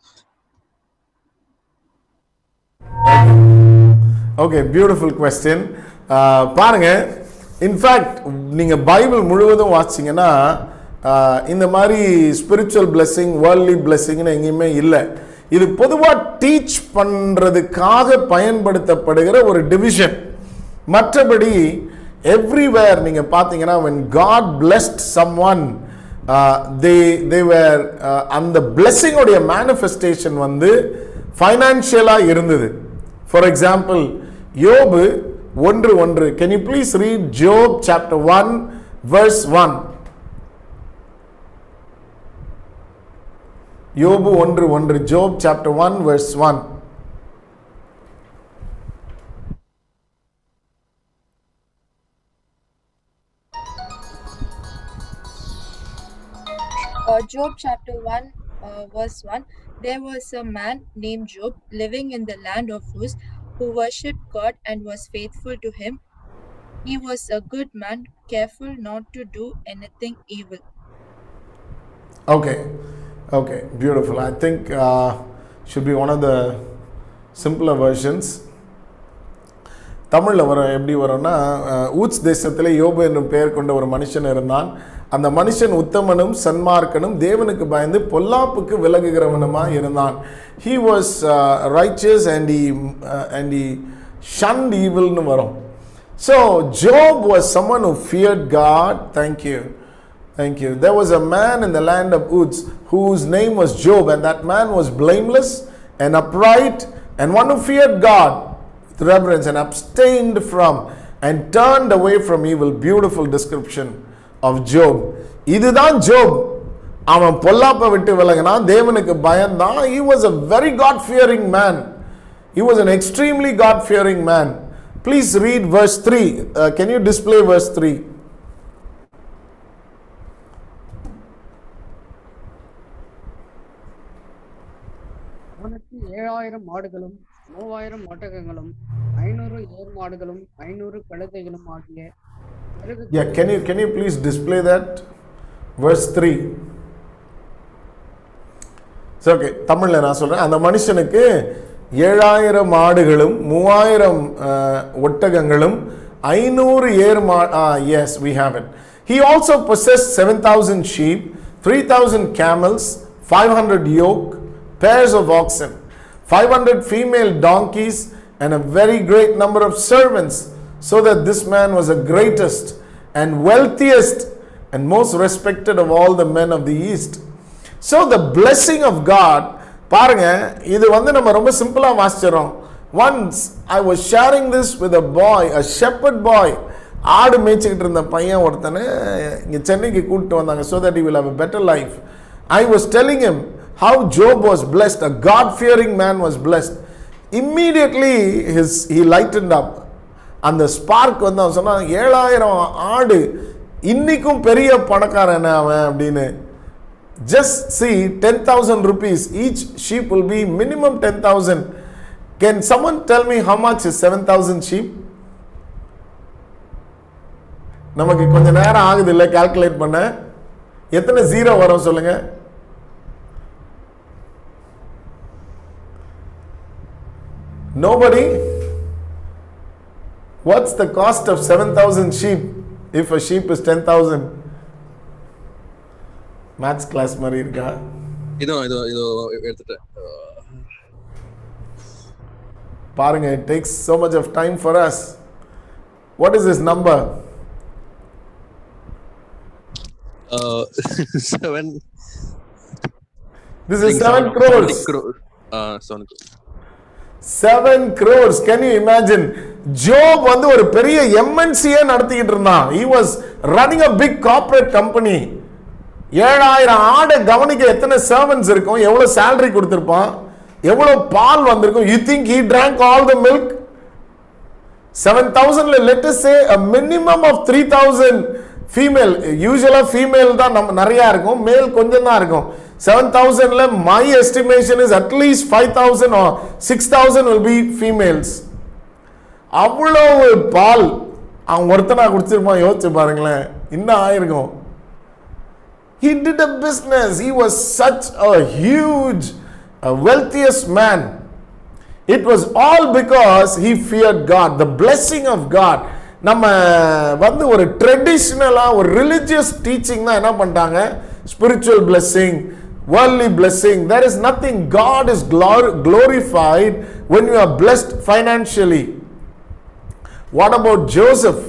ஓகே பியூட்டிஃபுல் கொஸ்டின் பாருங்க இன்ஃபேக்ட் நீங்கள் பைபிள் முழுவதும் வாசிங்கன்னா ஆஹ், இந்த மாதிரி ஸ்பிரிச்சுவல் blessing வேர்ல்ட்லி பிளெஸ்ஸிங்னு எங்கேயுமே இல்லை இது பொதுவாக டீச் பண்ணுறதுக்காக பயன்படுத்தப்படுகிற ஒரு டிவிஷன் மற்றபடி எவ்ரிவேர் நீங்கள் பார்த்தீங்கன்னா when God blessed someone uh, they they were uh, அந்த blessing உடைய manifestation வந்து ஃபைனான்ஷியலாக இருந்தது ஃபார் எக்ஸாம்பிள் யோபு ஒன்று ஒன்று can you please read Job chapter one verse one யோபு ஒன்று ஒன்று Job chapter one verse one Uh, Job chapter 1, uh, verse 1 There was a man named Job living in the land of Uz who worshipped God and was faithful to him. He was a good man, careful not to do anything evil. Okay, okay, beautiful. I think uh, should be one of the simpler versions. தமிழில் வரும் எப்படி வரும்னா அஹ், ஊட்ஸ் தேசத்தில் யோபு என்னும் பெயர் கொண்ட ஒரு மனுஷன் இருந்தான் அந்த மனுஷன் உத்தமனும் சன்மார்க்கனும் தேவனுக்கு பயந்து பொல்லாப்புக்கு விலகுகிறவனுமா இருந்தான் he was riches and he and he shunned evilனு வரும் so Job was someone who feared God thank you Thank you. There was a man in the land of Uz whose name was Job, and that man was blameless and upright and one who feared God with reverence and abstained from and turned away from evil. Beautiful description of Job. இதுதான் ஜோப் அவன் பொல்லாப்பை விட்டு விலகினான் தேவனுக்கு பயந்தான் he was a very god fearing man he was an extremely god fearing man please read verse 3 uh, can you display verse 3 அவனுக்கு ஏழாயிரம் மாடுகளும் மூவாயிரம் ஒட்டகங்களும் ஐநூறு ஏர் மாடுகளும் ஐநூறு கழுதைகளும் ஆகிய பிறகு yeah can you can you please display that verse 3 சரி ஓகே தமிழில் நான் சொல்கிறேன் அந்த மனுஷனுக்கு ஏழாயிரம் ஆடுகளும் மூவாயிரம் அஹ், ஒட்டகங்களும் ஐநூறு ஏர் மா as we have it he also possess seven thousand sheep three thousand camels five hundred yoke pairs of oxen, 500 female donkeys, and a very great number of servants, so that this man was the greatest and wealthiest and most respected of all the men of the East. So the blessing of God, பாருங்க இது வந்து நம்ம ரொம்ப சிம்பிளா வாசிச்சிடறோம் once I was sharing this with a boy a shepherd boy ஆடு மேய்ச்சிக்கிட்டு இருந்த பையன் ஒருத்தனை இங்கே சென்னைக்கு கூப்பிட்டு வந்தாங்க so that you will have a better life I was telling him how Job was blessed, a God fearing man was blessed. Immediately his he lightened up. அந்த ஸ்பார்க் வந்து அவன் சொன்னான் ஏழாயிரம் ஆடு இன்னைக்கும் பெரிய பணக்காரன் அவன் அப்படின்னு just see ten thousand rupees each sheep will be minimum ten thousand can someone tell me how much is seven thousand sheep நமக்கு கொஞ்ச நேரம் ஆகுது இல்லை கால்குலேட் பண்ண எத்தனை ஜீரோ வரும் சொல்லுங்க Nobody? What's the cost of 7,000 sheep if a sheep is 10,000? Maths class மாதிரி இருக்கா இதோ இதோ இதோ எடுத்துட்டேன் பாருங்க it takes so much of time for us what is this number seven this is 7 crores seven seven crores can you imagine Job வந்து ஒரு பெரிய எம்என்சியே நடத்திக்கிட்டு இருந்தான் he was running a big corporate company ஏழாயிரம் ஆடை கவனிக்க எத்தனை சர்வன்ஸ் இருக்கும் எவ்வளவு salary கொடுத்திருப்பான் எவ்வளவு பால் வந்திருக்கும் you think he drank all the milk seven தௌசண்ட்ல let say a minimum of three thousand female யூஸ்வலா ஃபீமேல் தான் நம்ம நிறைய இருக்கும் மேல் கொஞ்சம் தான் இருக்கும் செவன் தௌசண்ட்ல my estimation is at least five thousand six thousand will be females அவ்வளவு பால் அவன் ஒருத்தனா குடிச்சிருப்பான் யோசிச்சு பாருங்களேன் இன்னும் ஆயிருக்கும் He did a business. He was such a huge, a wealthiest man. It was all because he feared God. The blessing of God. நம்ம வந்து ஒரு ட்ரெடிஷ்னலாக ஒரு ரிலிஜியஸ் டீச்சிங் தான் என்ன பண்ணிட்டாங்க spiritual blessing worldly blessing there is nothing god is glor- glorified when you are blessed financially what about joseph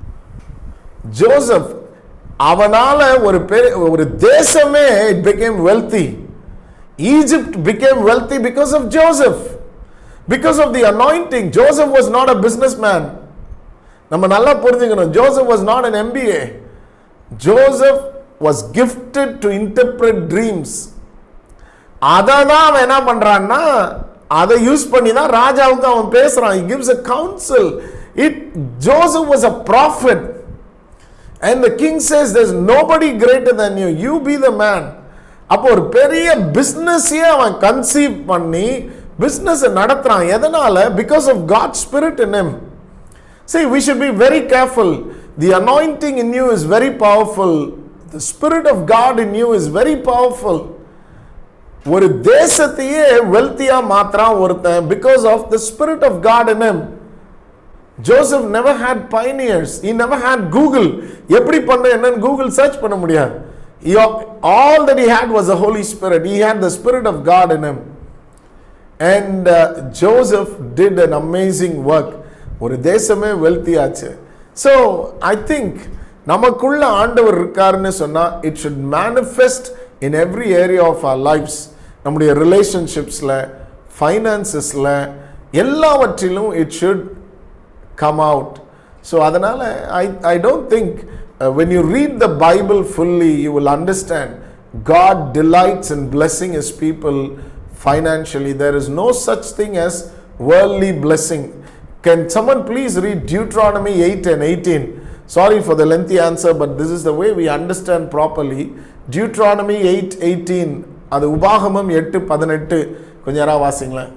Joseph அவனால ஒரு பெரிய ஒரு தேசமே it became wealthy egypt became wealthy because of joseph because of the anointing joseph was not a businessman நம்ம நல்லா புரிஞ்சுக்கணும் Joseph was not an MBA Joseph was gifted to interpret dreams அதை தான் அவன் என்ன பண்றான்னா அதை யூஸ் பண்ணி தான் ராஜாவுக்கு அவன் பேசுறான் he gives a counsel it joseph was a prophet and the king says there's nobody greater than you you be the man அப்போ ஒரு பெரிய பிஸ்னஸே அவன் கன்சீவ் பண்ணி பிஸ்னஸ் நடத்துறான் எதனால because of God spirit in him See, we should be very careful. The anointing in you is very powerful. The Spirit of God in you is very powerful. ஒரு தேசத்தையே வெல்த்தியா மாத்திரான் ஒருத்தன் because of the spirit of God in him Joseph never had pioneers he never had Google எப்படி பண்ண என்னன்னு Google search பண்ண முடியாது all that he had was the holy spirit he had the spirit of god in him and uh, joseph did an amazing work ஒரு தேசமே wealthy ஆச்சு so I think நமக்குள்ள ஆண்டவர் இருக்காருன்னு சொன்னா it should manifest in every area of our lifes நம்முடைய ரிலேஷன்ஷிப்ஸில் ஃபைனான்சஸில் எல்லாவற்றிலும் it should come out. So அதனால I, I don't think uh, when you read the Bible fully you will understand God delights in blessing his people financially. There is no such thing as worldly blessing. Can someone please read Deuteronomy 8 and 18? Sorry for the lengthy answer, but this is the way we understand properly. Deuteronomy 8 18. அது உபாகமம் எட்டு பதினெட்டு கொஞ்சம் யாராவது வாசிங்களேன்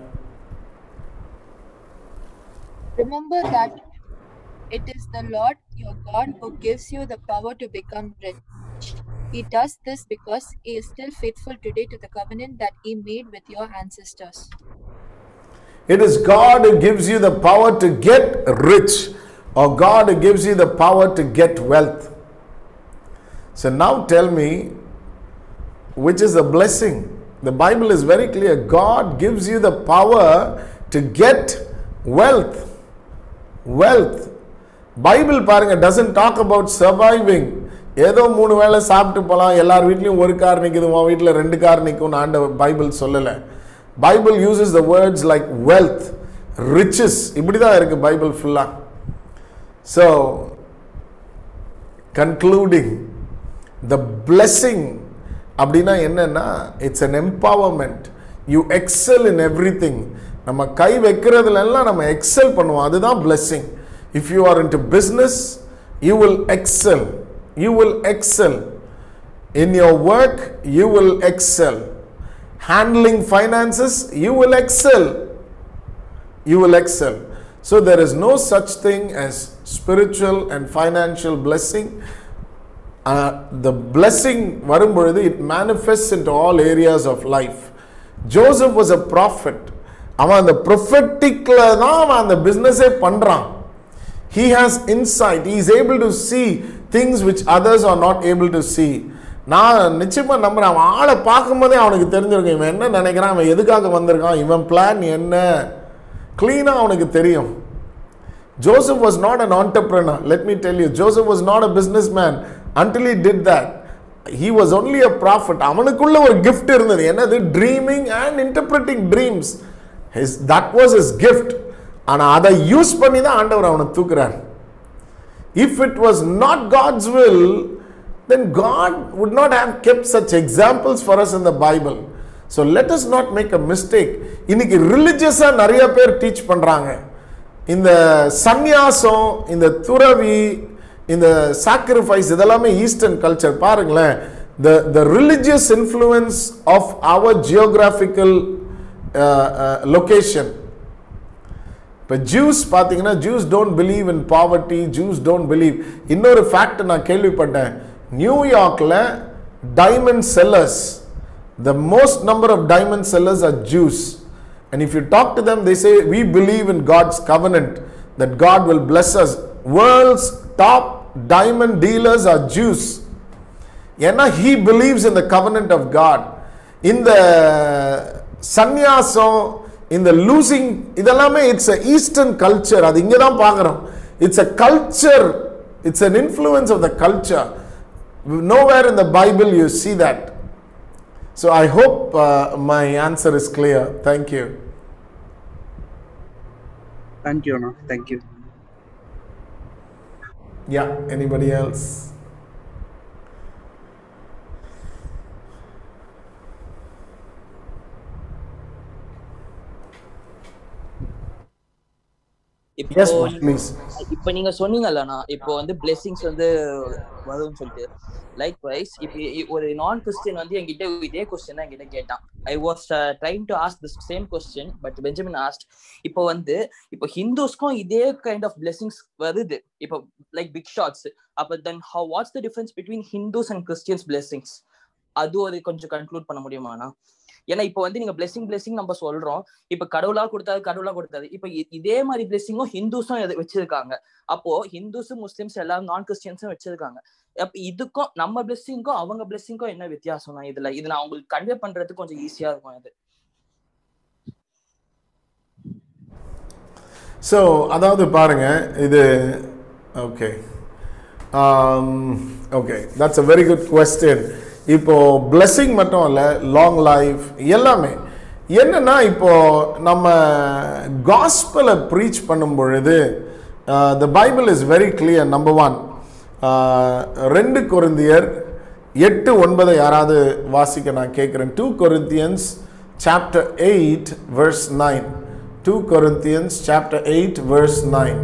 Remember that it is the Lord your God who gives you the power to become rich. He does this because he is still faithful today to the covenant that he made with your ancestors. It is God who gives you the power to get rich, or God who gives you the power to get wealth. So now tell me, which is a blessing? The Bible is very clear. God gives you the power to get wealth. Wealth. Bible பாருங்க doesn't talk about surviving ஏதோ மூணு வேளை சாப்பிட்டு போகலாம் எல்லார் வீட்லையும் ஒரு car நிற்குது உன் வீட்டில் ரெண்டு கார் நிற்கும்னு ஆண்ட பைபிள் சொல்லலை Bible uses the words like wealth riches இப்படி தான் இருக்கு பைபிள் ஃபுல்லாக ஸோ கன்க்ளூடிங் த பிளெஸ்ஸிங் அப்படின்னா என்னன்னா it's an empowerment you excel in every thing நம்ம கை வைக்கிறதுல எல்லாம் நம்ம எக்ஸல் பண்ணுவோம் அதுதான் blessing if you are into business you will excel you will excel in your work you will excel handling finances, you will excel. You will excel. So there is no such thing as spiritual and financial blessing. Uh, the blessing வரும்பொழுது it manifests into all areas of life. Joseph was a prophet. அவன் அந்த ப்ரொஃபட்டிக்ல தான் அவன் அந்த பிஸ்னஸே பண்றான் he has insight he is able to see things which others are not able to see நான் நிச்சயமா நம்புறேன் அவன் ஆளை பார்க்கும்போதே அவனுக்கு தெரிஞ்சிருக்கும் இவன் என்ன நினைக்கிறான் அவன் எதுக்காக வந்திருக்கான் இவன் பிளான் என்ன கிளீனா அவனுக்கு தெரியும் Joseph was not an entrepreneur let me tell you Joseph was not a businessman until he did that he was only a prophet அவனுக்குள்ள ஒரு கிஃப்ட் இருந்தது என்னது dreaming and interpreting dreams his that was his gift ஆனா அதை use பண்ணி தான் ஆண்டவர் அவனை தூக்குறார் if it was not god's will then god would not have kept such examples for us in the bible so let us not make a mistake இன்னைக்கு ரிலிஜியஸா நிறைய பேர் teach பண்றாங்க இந்த சந்நியாசம் இந்த துறவி இந்த சாக்ரிஃபைஸ் இதெல்லாமே ஈஸ்டர்ன் கல்ச்சர் பாருங்களேன் the the religious influence of our geographical uh, uh, location இப்போ ஜூஸ் பார்த்தீங்கன்னா Jews don't believe in poverty Jews don't believe இன்னொரு ஃபேக்ட் நான் கேள்விப்பட்டேன் நியூயார்க்கில் diamond sellers the most number of diamond sellers are Jews and if you talk to them they say we believe in God's covenant that God will bless us world's top diamond dealers are Jews ஏன்னா he believes in the covenant of God இந்த சந்நியாசம் இந்த losing இதெல்லாமே it's a eastern culture அது இங்கே தான் பார்க்குறோம் it's a culture it's an influence of the culture nowhere in the Bible you see that so I hope my answer is clear thank you thank you அண்ணா thank you ya anybody else இப்போ yes please இப்போ நீங்க சொன்னீங்கல்லண்ணா இப்போ வந்து blessings வந்து வரும்னு சொல்லிட்டு like wise இப்போ இ- ஒரு நான் கிறிஸ்டியன் வந்து என்கிட்ட இதே கொஸ்டின் தான் என்கிட்ட கேட்டான் I was trying to ask this same question but Benjamin asked இப்போ வந்து இப்போ ஹிந்துஸ்க்கும் இதே கைண்ட் ஆஃப் பிளெஸிங்ஸ் வருது இப்போ லைக் பிக் ஷாட்ஸ் அப்போ then how what's the difference between Hindus and Christians blessings அது ஒரு கொஞ்சம் கன்க்ளூட் பண்ண முடியுமாண்ணா ஏன்னா இப்போ வந்து நீங்க பிளெஸிங் பிளெஸிங் நம்ம சொல்றோம் இப்ப கடவுளா கொடுத்தாரு கடவுளா கொடுத்தாரு இப்ப இ- இதே மாதிரி பிளெஸிங்கும் ஹிந்துஸும் எது- வச்சிருக்காங்க அப்போ ஹிந்துஸ் முஸ்லிம்ஸ் எல்லாரும் நான் கிறிஸ்டியன்ஸும் வச்சிருக்காங்க அப்ப இதுக்கும் நம்ம பிளெஸிங்க்கும் அவங்க பிளெஸிங்க்கும் என்ன வித்தியாசம்னா இதுல இது நான் உங்களுக்கு கன்வே பண்றதுக்கு கொஞ்சம் ஈஸியா இருக்கும் இது ஸோ அதாவது பாருங்க இது okay okay that's a very good question இப்போ blessing மட்டும் இல்லை லாங் லைஃப் எல்லாமே என்னன்னா இப்போ நம்ம காஸ்பலை ப்ரீச் பண்ணும் பொழுது the Bible is very clear number one ரெண்டு கொரிந்தியர் எட்டு ஒன்பதை யாராவது வாசிக்க நான் கேட்குறேன் two Corinthians chapter eight verse nine two Corinthians chapter eight verse nine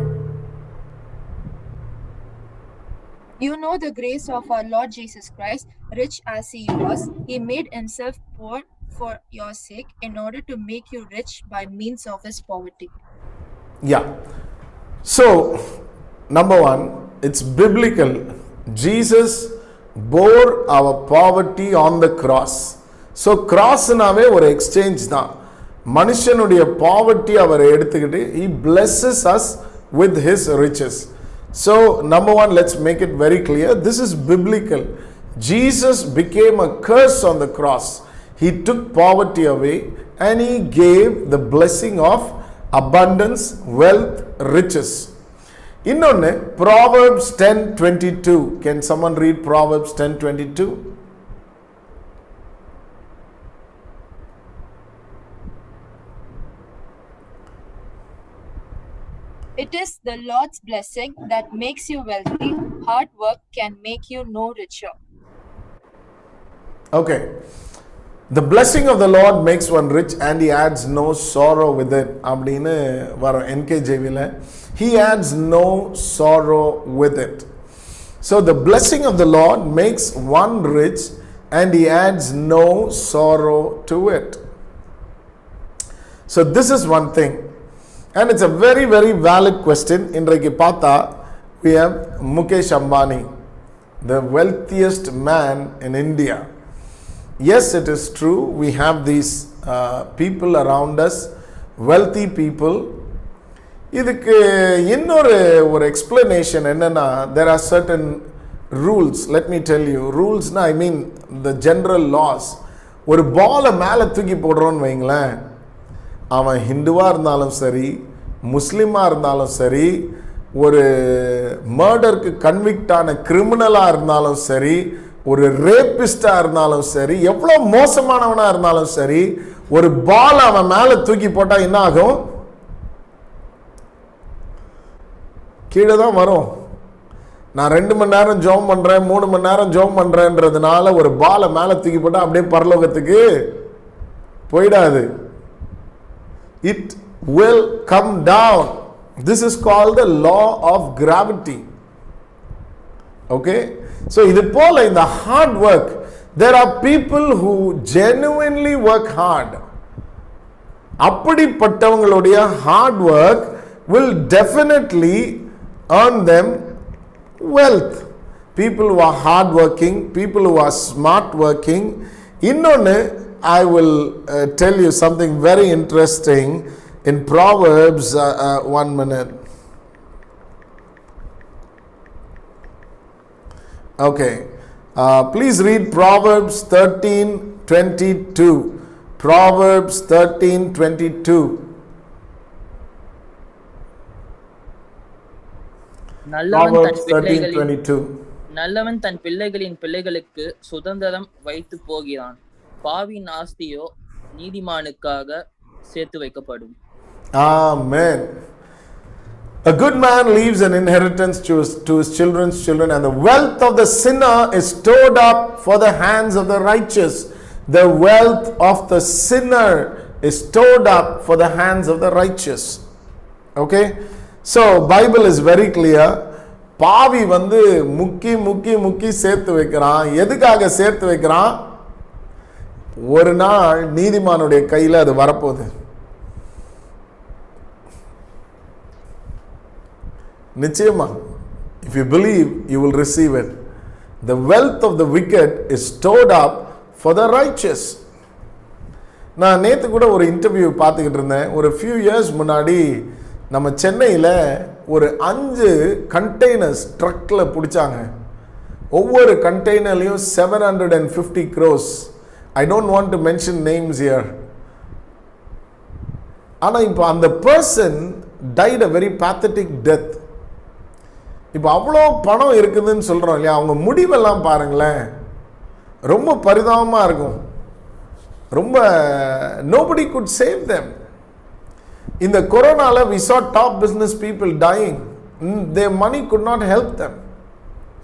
You know the grace of our Lord Jesus Christ, rich as he was, he made himself poor for your sake in order to make you rich by means of his poverty. Yeah. So, number one, it's biblical. Jesus bore our poverty on the cross. So கிராஸ்னாவே ஒரு exchange தான் மனுஷனுடைய poverty அவர் எடுத்துக்கிட்டு he blesses us with his riches. So, number one, let's make it very clear. This is biblical. Jesus became a curse on the cross. He took poverty away and he gave the blessing of abundance, wealth, riches. இன்னொன்று Proverbs 10:22. Can someone read Proverbs 10:22? It is the Lord's blessing that makes you wealthy. Hard work can make you no richer. Okay. The blessing of the Lord makes one rich and he adds no sorrow with it. அப்படின்னு வரும் என்கேஜேவியில் he adds no sorrow with it. So the blessing of the Lord makes one rich and he adds no sorrow to it. So this is one thing. And it's a very, very valid question. இன்றைக்கு பார்த்தா we have Mukesh Ambani, the wealthiest man in India. Yes, it is true. We have these uh, people around us, wealthy people. இதுக்கு இன்னொரு ஒரு explanation என்னன்னா there are certain rules let me tell you ரூல்ஸ்னா I mean the general laws ஒரு பாலை மேலே தூக்கி போடுறோன்னு வைங்களேன் அவன் ஹிந்துவாக இருந்தாலும் சரி முஸ்லீமாக இருந்தாலும் சரி ஒரு மர்டருக்கு கன்விக்ட் ஆன கிரிமினலாக இருந்தாலும் சரி ஒரு ரேபிஸ்டாக இருந்தாலும் சரி எவ்வளோ மோசமானவனாக இருந்தாலும் சரி ஒரு பால் அவன் மேலே தூக்கி போட்டால் என்ன ஆகும் கீழே தான் வரும் நான் ரெண்டு மணி நேரம் ஜோம் பண்ணுறேன் மூணு மணி நேரம் ஜோம் பண்ணுறேன்றதுனால ஒரு பாலை மேலே தூக்கி போட்டால் அப்படியே பரலோகத்துக்கு போயிடாது it will come down. This is called the law of gravity. Okay? So, இது போல இந்த hard work, there are people who genuinely work hard. அப்படிப்பட்டவங்களுடைய hard work will definitely earn them wealth. People who are hard working, people who are smart working. இன்னொன்று I will uh, tell you something very interesting in Proverbs. Uh, uh, one minute. Okay. Uh, please read Proverbs 13 22. Proverbs 13 22. நல்லவன் தன் Proverbs 13 பிள்ளைகளின் 22. நல்லவன் தன் பிள்ளைகளின் பிள்ளைகளுக்கு சுதந்திரம் வைத்து போகிறான் பாவின் osteo நீதிமானுக்காக சேர்த்து வைக்கப்படும் Amen. A good man leaves an inheritance to his, to his children's children, and the wealth of the sinner is stored up for the hands of the righteous. The wealth of the sinner is stored up for the hands of the righteous. Okay? So, Bible is very clear. பாவி வந்து முக்கி முக்கி முக்கி சேர்த்து வைக்கிறான் எதுக்காக சேர்த்து வைக்கிறான் ஒரு நாள் நீதிமானுடைய கையில் அது வரப்போகுது நிச்சயமா if you believe you will receive it the wealth of the wicked is stored up for the riches நான் நேற்று கூட ஒரு இன்டர்வியூ பார்த்துக்கிட்டு இருந்தேன் ஒரு ஃபியூ இயர்ஸ் முன்னாடி நம்ம சென்னையில் ஒரு அஞ்சு கண்டெய்னர்ஸ் ட்ரக்கில் பிடிச்சாங்க ஒவ்வொரு கண்டெய்னர்லையும் seven hundred and fifty crores I don't want to mention names here ஆனால் இப்போ அந்த person died a very pathetic death இப்போ அவ்வளோ பணம் இருக்குதுன்னு சொல்கிறோம் இல்லையா அவங்க முடிவெல்லாம் பாருங்களேன் ரொம்ப பரிதாபமாக இருக்கும் ரொம்ப நோபடி குட் சேவ் தெம் இந்த கொரோனால we saw top business people dying their money could not help them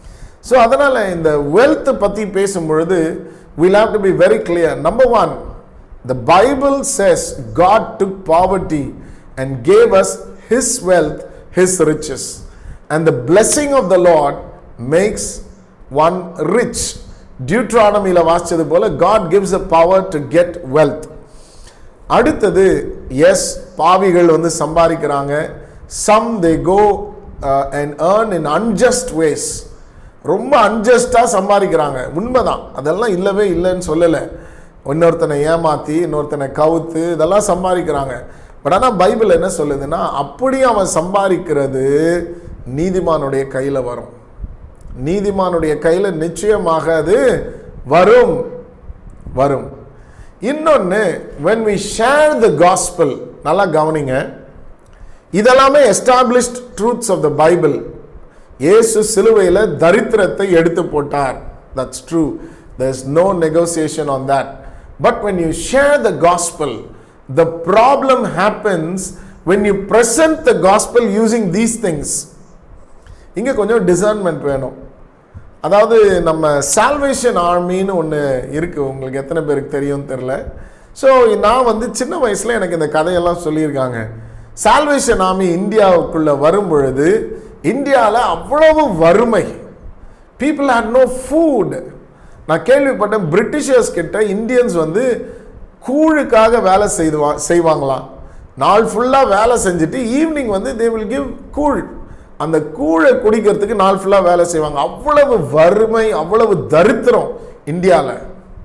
so அதனால் இந்த வெல்த் பற்றி பேசும் பொழுது we'll have to be very clear number one the bible says god took poverty and gave us his wealth his riches and the blessing of the lord makes one rich டியூட்ரானமியில் வாசிச்சது போல God gives a power to get wealth அடுத்தது yes பாவிகள் வந்து சம்பாதிக்கிறாங்க some they go and earn in unjust ways ரொம்ப அன்ஜஸ்டாக சம்பாதிக்கிறாங்க உண்மைதான் அதெல்லாம் இல்லவே இல்லைன்னு சொல்லலை இன்னொருத்தனை ஏமாற்றி இன்னொருத்தனை கவுத்து இதெல்லாம் சம்பாதிக்கிறாங்க பட் ஆனால் பைபிள் என்ன சொல்லுதுன்னா அப்படி அவன் சம்பாதிக்கிறது நீதிமானுடைய கையில் வரும் நீதிமானுடைய கையில் நிச்சயமாக அது வரும் வரும் இன்னொன்று when we share the gospel நல்லா கவனிங்க இதெல்லாமே established truths of the Bible இயேசு சிலுவையில் தரித்திரத்தை எடுத்து போட்டார் that's true there is no negotiation on that but when you share the gospel the problem happens when you present the gospel using these things இங்கே கொஞ்சம் டிசர்ன்மெண்ட் வேணும் அதாவது நம்ம சால்வேஷன் ஆர்மின்னு ஒன்று இருக்குது உங்களுக்கு எத்தனை பேருக்கு தெரியும்னு தெரில ஸோ நான் வந்து சின்ன வயசில் எனக்கு இந்த கதையெல்லாம் சொல்லியிருக்காங்க சால்வேஷன் ஆர்மி இந்தியாவுக்குள்ளே வரும் பொழுது இந்தியாவில் அவ்வளவு வறுமை பீப்புள் had நோ ஃபுட் நான் கேள்விப்பட்டேன் பிரிட்டிஷர்ஸ் கிட்ட இந்தியன்ஸ் வந்து கூழுக்காக வேலை செய்துவா செய்வாங்களாம் நாள் ஃபுல்லாக வேலை செஞ்சுட்டு ஈவினிங் வந்து தே வில் கிவ் கூழ் அந்த கூழை குடிக்கிறதுக்கு நாள் ஃபுல்லாக வேலை செய்வாங்க அவ்வளவு வறுமை அவ்வளவு தரித்திரம் இந்தியாவில்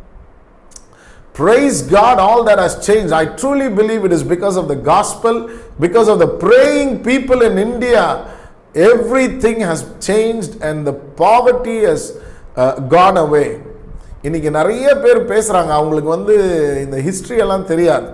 Praise God, all that has changed. I truly believe it is because of the gospel, because of the praying people in India. Everything has changed and the poverty has uh, gone away. இன்னைக்கு நிறைய பேர் பேசுறாங்க அவங்களுக்கு வந்து இந்த history எல்லாம் தெரியாது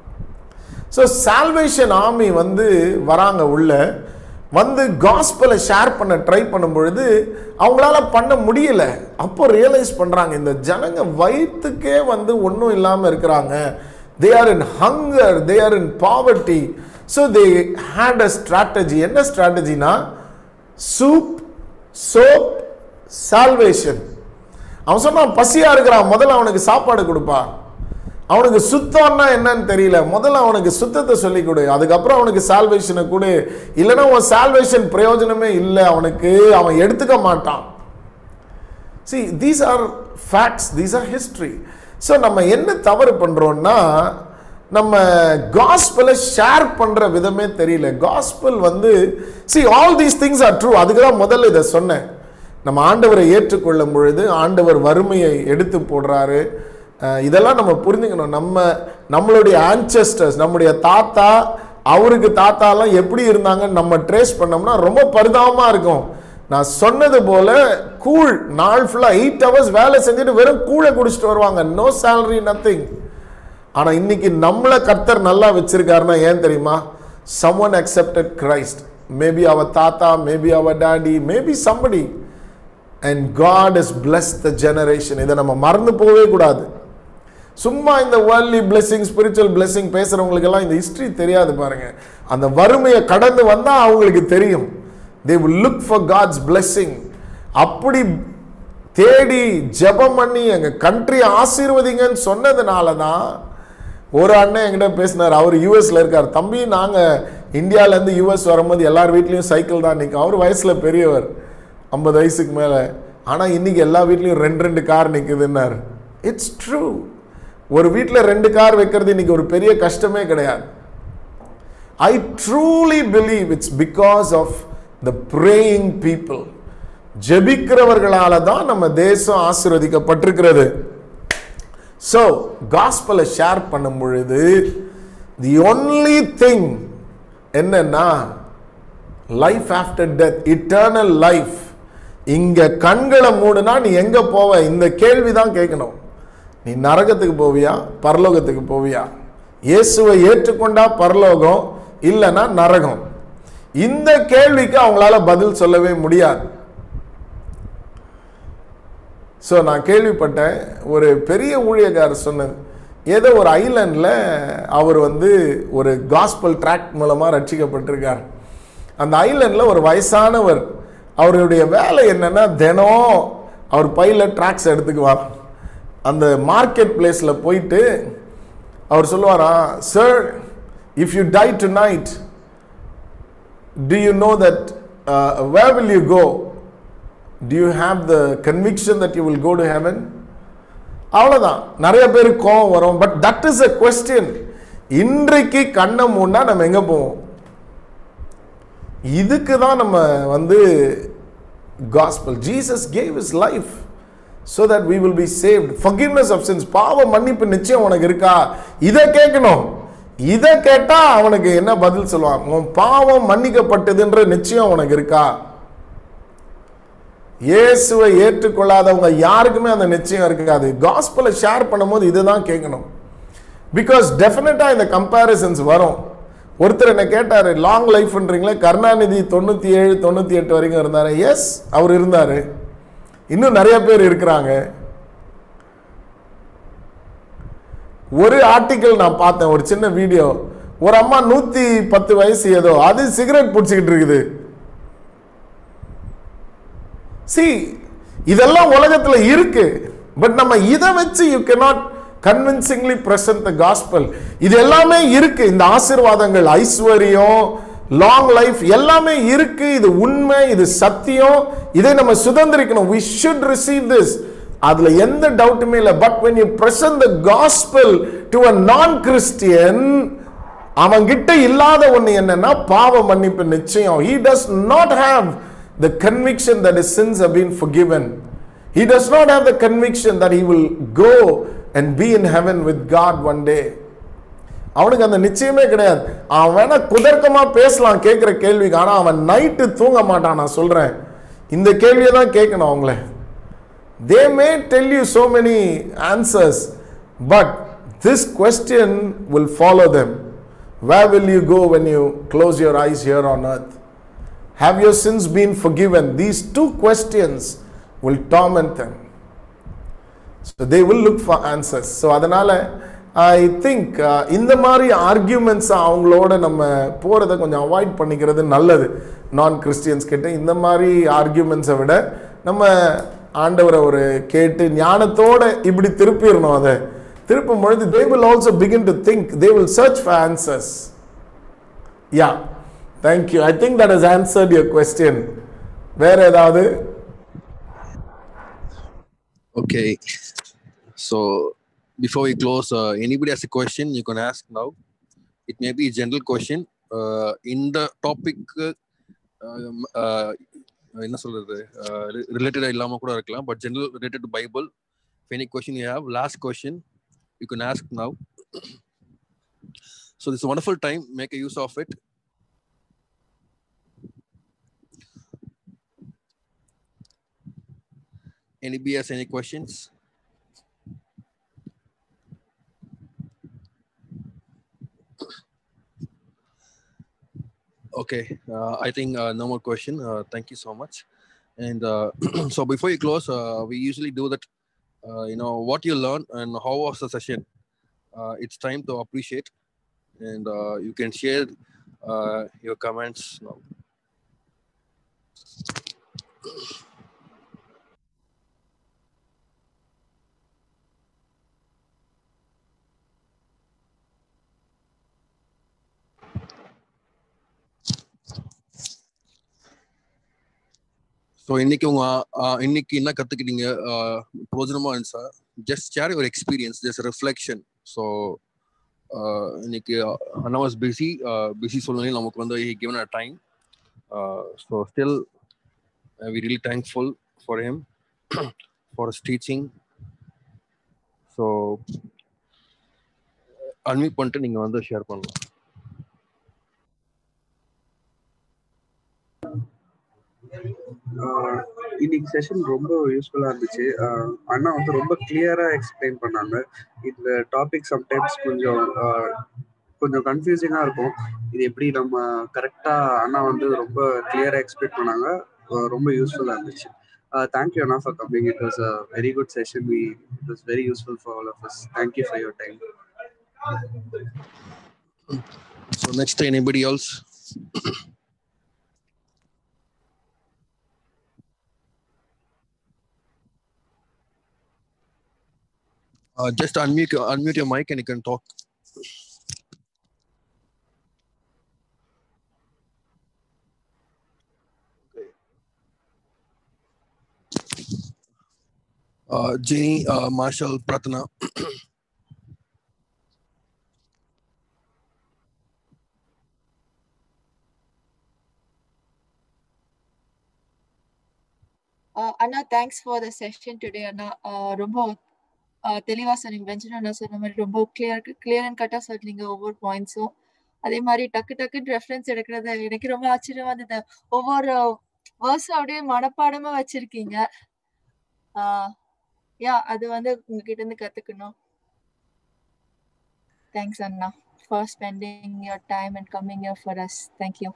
so salvation army வந்து வராங்க உள்ள வந்து காஸ்பலை ஷேர் பண்ண ட்ரை பண்ணும் பொழுது அவங்களால பண்ண முடியல அப்போ ரியலைஸ் பண்ணுறாங்க இந்த ஜனங்க வயிற்றுக்கே வந்து ஒன்றும் இல்லாமல் இருக்கிறாங்க they are in hunger they are in poverty so they had a strategy என்ன ஸ்ட்ராட்டஜினா சூப் சோப் சால்வேஷன் அவன் சொன்னான் பசியாக இருக்கிறான் முதல்ல அவனுக்கு சாப்பாடு கொடுப்பா அவனுக்கு சுத்தம்னா என்னன்னு தெரியல முதல்ல அவனுக்கு சுத்தத்தை சொல்லி கொடு அதுக்கப்புறம் அவனுக்கு சால்வேஷனை கொடு இல்லைன்னா உன் சால்வேஷன் பிரயோஜனமே இல்லை அவனுக்கு அவன் எடுத்துக்க மாட்டான் see these are facts these are history so நம்ம என்ன தவறு பண்ணுறோம்னா நம்ம காஸ்பலை ஷேர் பண்ணுற விதமே தெரியல காஸ்பல் வந்து see all these things are true அதுக்கு தான் முதல்ல இதை சொன்னேன் நம்ம ஆண்டவரை ஏற்றுக்கொள்ளும் பொழுது ஆண்டவர் வறுமையை எடுத்து போடுறாரு அஹ் இதெல்லாம் நம்ம புரிஞ்சுக்கணும் நம்ம நம்மளுடைய ஆன்செஸ்டர்ஸ் நம்முடைய தாத்தா அவருக்கு தாத்தாலாம் எப்படி இருந்தாங்கன்னு நம்ம ட்ரேஸ் பண்ணோம்னா ரொம்ப பரிதாபமாக இருக்கும் நான் சொன்னது போல கூழ் நாள் ஃபுல்லாக எயிட் ஹவர்ஸ் வேலை செஞ்சுட்டு வெறும் கூழை குடிச்சிட்டு வருவாங்க நோ சேலரி நத்திங் ஆனால் இன்னைக்கு நம்மளை கர்த்தர் நல்லா வச்சிருக்காருன்னா ஏன் தெரியுமா someone accepted கிரைஸ்ட் மேபி அவர் தாத்தா மேபி அவர் daddy maybe somebody and God is blessed the generation இதை நம்ம மறந்து போகவே கூடாது சும்மா இந்த வேர்ல்ட்லி பிளெஸிங் ஸ்பிரிச்சுவல் பிளெஸிங் பேசுறவங்களுக்கெல்லாம் இந்த ஹிஸ்டரி தெரியாது பாருங்க அந்த வறுமையை கடந்து வந்தா அவங்களுக்கு தெரியும் they will look for God's blessing அப்படி தேடி ஜெபம் பண்ணி எங்க கண்ட்ரி ஆசீர்வதிங்கன்னு சொன்னதுனால தான் ஒரு அண்ணன் என்கிட்ட பேசினார் அவர் யூஎஸ்ல இருக்கார் தம்பி நாங்க இந்தியால இருந்து யூஎஸ் வரும்போது எல்லார் வீட்லயும் சைக்கிள் தான் நிற்கும் அவர் வயசுல பெரியவர் ஐம்பது வயசுக்கு மேல ஆனா இன்னைக்கு எல்லா வீட்லயும் ரெண்டு ரெண்டு கார் நிக்குதுன்னாரு இட்ஸ் ட்ரூ ஒரு வீட்டில் ரெண்டு கார் வைக்கிறது இன்னைக்கு ஒரு பெரிய கஷ்டமே கிடையாது I truly believe it's because of the praying people ஜெபிக்கிறவர்களால தான் நம்ம தேசம் ஆசீர்வதிக்கப்பட்டிருக்கிறது ஸோ காஸ்பலை ஷேர் பண்ணும் பொழுது தி ஒன்லி திங் என்னன்னா life after death eternal life இங்க கண்களை மூடுனா நீ எங்க போவ இந்த கேள்வி தான் கேட்கணும் நீ நரகத்துக்கு போவியா பரலோகத்துக்கு போவியா இயேசுவை ஏற்றுக்கொண்டா பரலோகம் இல்லைன்னா நரகம் இந்த கேள்விக்கு அவங்களால பதில் சொல்லவே முடியாது ஸோ நான் கேள்விப்பட்டேன் ஒரு பெரிய ஊழியக்காரர் சொன்னது ஏதோ ஒரு ஐலண்டில் அவர் வந்து ஒரு காஸ்பல் ட்ராக் மூலமாக ரட்சிக்கப்பட்டிருக்கார் அந்த ஐலண்டில் ஒரு வயசானவர் அவருடைய வேலை என்னன்னா தினம் அவர் பையில ட்ராக்ஸ் எடுத்துக்குவார் அந்த மார்க்கெட் பிளேஸில் போயிட்டு அவர் சொல்லுவாரா sir if you die tonight do you know that uh, where will you go do you have the conviction that you will go to heaven அவ்வளோதான் நிறைய பேருக்கு கோவம் வரும் but that is a question இன்றைக்கு கண்ணை மூடா நம்ம எங்க போவோம் இதுக்கு தான் நம்ம வந்து gospel Jesus gave his life so that we will be saved forgiveness of sins பாவ மன்னிப்பு நிச்சயம் உனக்கு இருக்கா இதை கேட்கணும் இதை கேட்டா அவனுக்கு என்ன பதில் சொல்லுவான் உன் பாவம் மன்னிக்கப்பட்டதுன்ற நிச்சயம் உனக்கு இருக்கா இயேசுவை ஏற்றுக்கொள்ளாதவங்க யாருக்குமே அந்த நிச்சயம் இருக்காது காஸ்பலை ஷேர் பண்ணும்போது இதுதான் கேட்கணும் பிகாஸ் டெஃபினட்டா இந்த கம்பேரிசன்ஸ் வரும் ஒருத்தர் என்ன கேட்டாரு லாங் லைஃப்ன்றீங்களே கருணாநிதி தொண்ணூத்தி ஏழு தொண்ணூத்தி எட்டு வரைக்கும் இருந்தாரு எஸ் அவர் இருந்தாரு இன்னும் நிறைய பேர் இருக்கிறாங்க ஒரு ஆர்டிக்கல் நான் பார்த்தேன் ஒரு சின்ன வீடியோ ஒரு அம்மா நூத்தி பத்து வயசு ஏதோ அது சிகரெட் பிடிச்சிக்கிட்டு இருக்குது சி இதெல்லாம் உலகத்துல இருக்கு பட் நம்ம இதை வச்சு you cannot convincingly present the gospel இது எல்லாமே இருக்கு இந்த ஆசீர்வாதங்கள் ஐஸ்வர்யம் லாங் லைஃப் எல்லாமே இருக்கு இது உண்மை இது சத்தியம் இதை நம்ம சுதந்திரிக்கணும் we should receive this அதுல எந்த டவுட்டுமே இல்லை but when you present the gospel to a non christian அவன்கிட்ட இல்லாத ஒண்ணு என்னன்னா பாவ மன்னிப்பு நிச்சயம் he does not have the conviction that his sins have been forgiven he does not have the conviction that he will go and be in heaven with god one day அவனுக்கு அந்த நிச்சயமே கிடையாது அவன் வேணா குதர்க்கமா பேசலாம் கேட்கிற கேள்விக்கு ஆனா அவன் நைட்டு தூங்க மாட்டான் நான் சொல்றேன் இந்த கேள்வியை தான் கேட்கணும் அவங்கள they may tell you so many answers but this question will follow them where will you go when you close your eyes here on earth have your sins been forgiven these two questions will torment them so they will look for answers so அதனால ஐ think இந்த மாதிரி arguments அவங்களோட நம்ம போகிறத கொஞ்சம் avoid பண்ணிக்கிறது நல்லது நான் கிறிஸ்டியன்ஸ் கிட்ட இந்த மாதிரி ஆர்கியூமெண்ட்ஸை விட நம்ம ஆண்டவரை ஒரு கேட்டு ஞானத்தோட இப்படி திருப்பிடணும் அதை திருப்பும் பொழுது they will also begin to think they will search for answers ya thank you I think that is answered your question வேற ஏதாவது Okay. So before we close, uh, anybody has a question, you can ask now. It may be a general question. Uh, in the topic, uh, um, uh, என்ன சொல்றது ரிலேட்டடாக இல்லாமல் கூட இருக்கலாம் but general related to Bible any question you have last question you can ask now so this wonderful time make a use of it Anybody has any questions? Okay, uh, I think uh, no more question. Uh, thank you so much. And uh, so before you close, uh, we usually do that. Uh, you know what you learned and how was the session. Uh, it's time to appreciate, and uh, you can share uh, your comments now. So இன்னைக்கு உங்க ஆஹ், இன்னைக்கு என்ன கத்துக்கிட்டீங்க ஆஹ், பிரோஜனமா இருந்துச்சா just share your experience just reflection so இன்னைக்கு அண்ணா வாஸ் பிஸி பிஸி சூழ்நிலையில் நமக்கு வந்து he given a time so still we really thankful for him for his teaching so unmute பண்ணிட்டு நீங்கள் வந்து ஷேர் பண்ணலாம் ஆஹ் இன்னைக்கு செஷன் ரொம்ப யூஸ்ஃபுல்லா இருந்துச்சு ஆஹ் அண்ணா வந்து ரொம்ப கிளியரா எக்ஸ்பிளைன் பண்ணாங்க இந்த டாபிக் சம்டைம்ஸ் கொஞ்சம் ஆஹ் கொஞ்சம் கன்ஃபியூசிங்கா இருக்கும் இது எப்படி நம்ம கரெக்டா அண்ணா வந்து ரொம்ப கிளியரா எக்ஸ்பிளைன் பண்ணாங்க ஆஹ் ரொம்ப யூஸ்ஃபுல்லா இருந்துச்சு தேங்க்யூ அண்ணா for coming it was a very good session we it was very useful for all of us thank you for your time so next anybody else Uh, just unmute your, unmute your mic and you can talk. Uh, Jenny, uh, Marshall, Pratana. Uh, அண்ணா thanks for the session today அண்ணா uh, ரொம்ப uh, தெளிவா சொன்னீங்க வெஞ்சன் அண்ணா சொன்ன மாதிரி ரொம்ப clear clear and கட்டா சொன்னீங்க ஒவ்வொரு பாயிண்ட்ஸும் அதே மாதிரி டக்கு டக்குன்னு ரெஃபரன்ஸ் எடுக்கிறது எனக்கு ரொம்ப ஆச்சரியமா இருந்தது ஒவ்வொரு வேர்ஸும் அப்படியே மனப்பாடமா வச்சிருக்கீங்க யா அது வந்து உங்ககிட்ட இருந்து கத்துக்கணும் தேங்க்ஸ் அண்ணா for spending your time and coming here for us thank you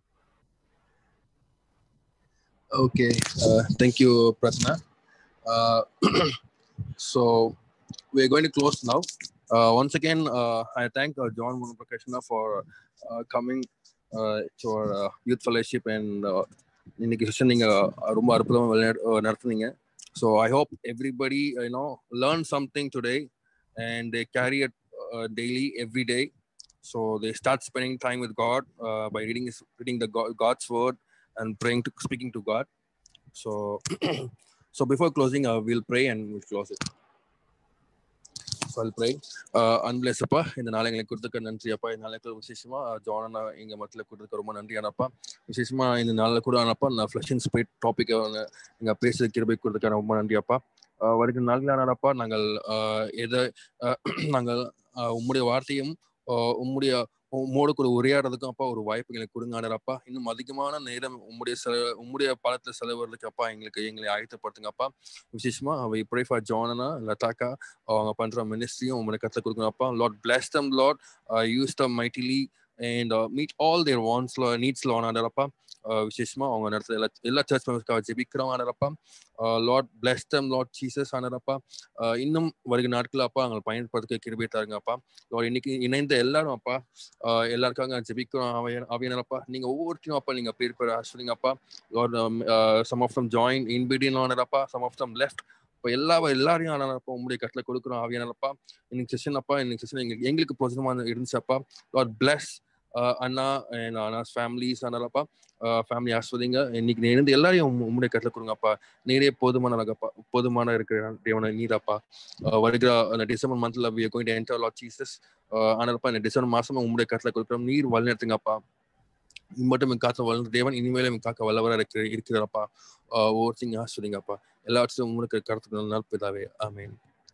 Okay, uh, thank you, Pratna. Uh, so we're going to close now. Uh, once again, uh, I thank uh, John Munaprakashna for uh, coming uh, to our uh, youth fellowship and uh, இன்னைக்கு session நீங்க ரொம்ப அற்புதமாக விளையாடு நடத்துனீங்க so I hope everybody you know learn something today and they carry at daily every day so they start spending time with God by reading reading the God's word and praying to speaking to God. So, so before closing, uh, we'll pray and we'll close it. So I'll pray. Uh, அன்பிளஸ் அப்பா இந்த நாள் எங்களுக்கு கொடுத்துக்க நன்றி அப்பா இந்த நாளைக்கு விசேஷமா ஜானா எங்க மத்தியில் கொடுத்துக்க ரொம்ப நன்றி ஆனப்பா விசேஷமா இந்த நாளில் கூட ஆனப்பா நான் ஃபிளஷ் அண்ட் ஸ்பீட் டாபிக் எங்க பேசுறது கிருபை கொடுத்துக்க ரொம்ப நன்றி அப்பா வருகிற நாள்கள் ஆனப்பா நாங்கள் எதை நாங்கள் உம்முடைய வார்த்தையும் உம்முடைய உம்மோடு கூட உரையாடுறதுக்கும் அப்பா ஒரு வாய்ப்பு எங்களுக்கு கொடுங்க ஆனரப்பா இன்னும் அதிகமான நேரம் உம்முடைய செல உம்முடைய பலத்தை செலவுறதுக்கு அப்பா எங்களுக்கு எங்களை ஆயத்தப்படுத்துங்க அப்பா விசேஷமா அவை ப்ரே ஃபார் ஜானனா லதாக்கா அவங்க பண்ற மினிஸ்ட்ரியும் உங்களுடைய கற்றுக் கொடுக்கணும் அப்பா Lord bless them Lord use them mightily and meet all their wants needs லான் ஆனரப்பா விசேஷமா அவங்க நடத்துற எல்லா எல்லா சர்ச் மெம்பர்ஸ்க்காக ஜெபிக்கிறோம் ஆனரப்பா Lord bless them Lord Jesus ஆனரப்பா இன்னும் வருகிற நாட்கள் அப்பா அவங்க பயன்படுத்த கிருபை தாருங்க அப்பா லார்ட் இன்னைக்கு இணைந்த எல்லாரும் அப்பா எல்லாருக்காக ஜெபிக்கிறோம் அவையனப்பா நீங்க ஒவ்வொருத்தையும் அப்பா நீங்க பேர் பேர் ஆசிரியங்க அப்பா Lord some of them join in between ஆனரப்பா சம் ஆஃப் தம் லெஃப்ட் இப்போ எல்லா எல்லாரையும் ஆனாப்பா உங்களுடைய கட்டில கொடுக்குறோம் ஆவியானப்பா இன்னைக்கு செஷன் அப்பா இன்னைக்கு செஷன் எங்களுக்கு எங்களுக்கு பிரோஜனமா இருந்துச்சப்பா லார்ட் பிளஸ் அண்ணா அண்ட் அண்ணாஸ் ஃபேமிலிஸ் ஆனாலப்பா ஃபேமிலி ஆஸ்வதிங்க இன்னைக்கு இணைந்து எல்லாரையும் உங்களுடைய கட்டில கொடுங்கப்பா நீரே போதுமான அப்பா போதுமான இருக்கிற தேவன நீராப்பா வருகிற அந்த டிசம்பர் மந்த்ல we going to enter Lord Jesus ஆனாலப்பா இந்த டிசம்பர் மாசமா உங்களுடைய கட்டில கொடுக்குறோம் நீர் வழிநடத்துங்கப்பா மட்டும் காத்த வளர்ந்த தேவன் இனிமேலும் காக்க வல்லவரா இருக்கிற இருக்கிறப்பா ஒவ்வொருத்தையும் ஆஸ்வதிங்கப்பா எல்லாத்தையும் உங்களுக்கு கருத்துக்கு நாள் பிதாவே ஆமீன்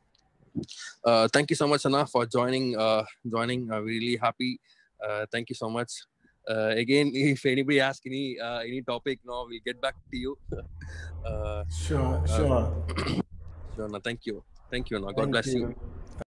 Uh, thank you so much, Anna, for joining. Uh, joining, uh, really happy. Uh, thank you so much. Uh, again, if anybody asks any uh, any topic, no, we'll get back to you. uh, Sure, sure. sure, no, thank you, thank you, no. God Thank bless you. you.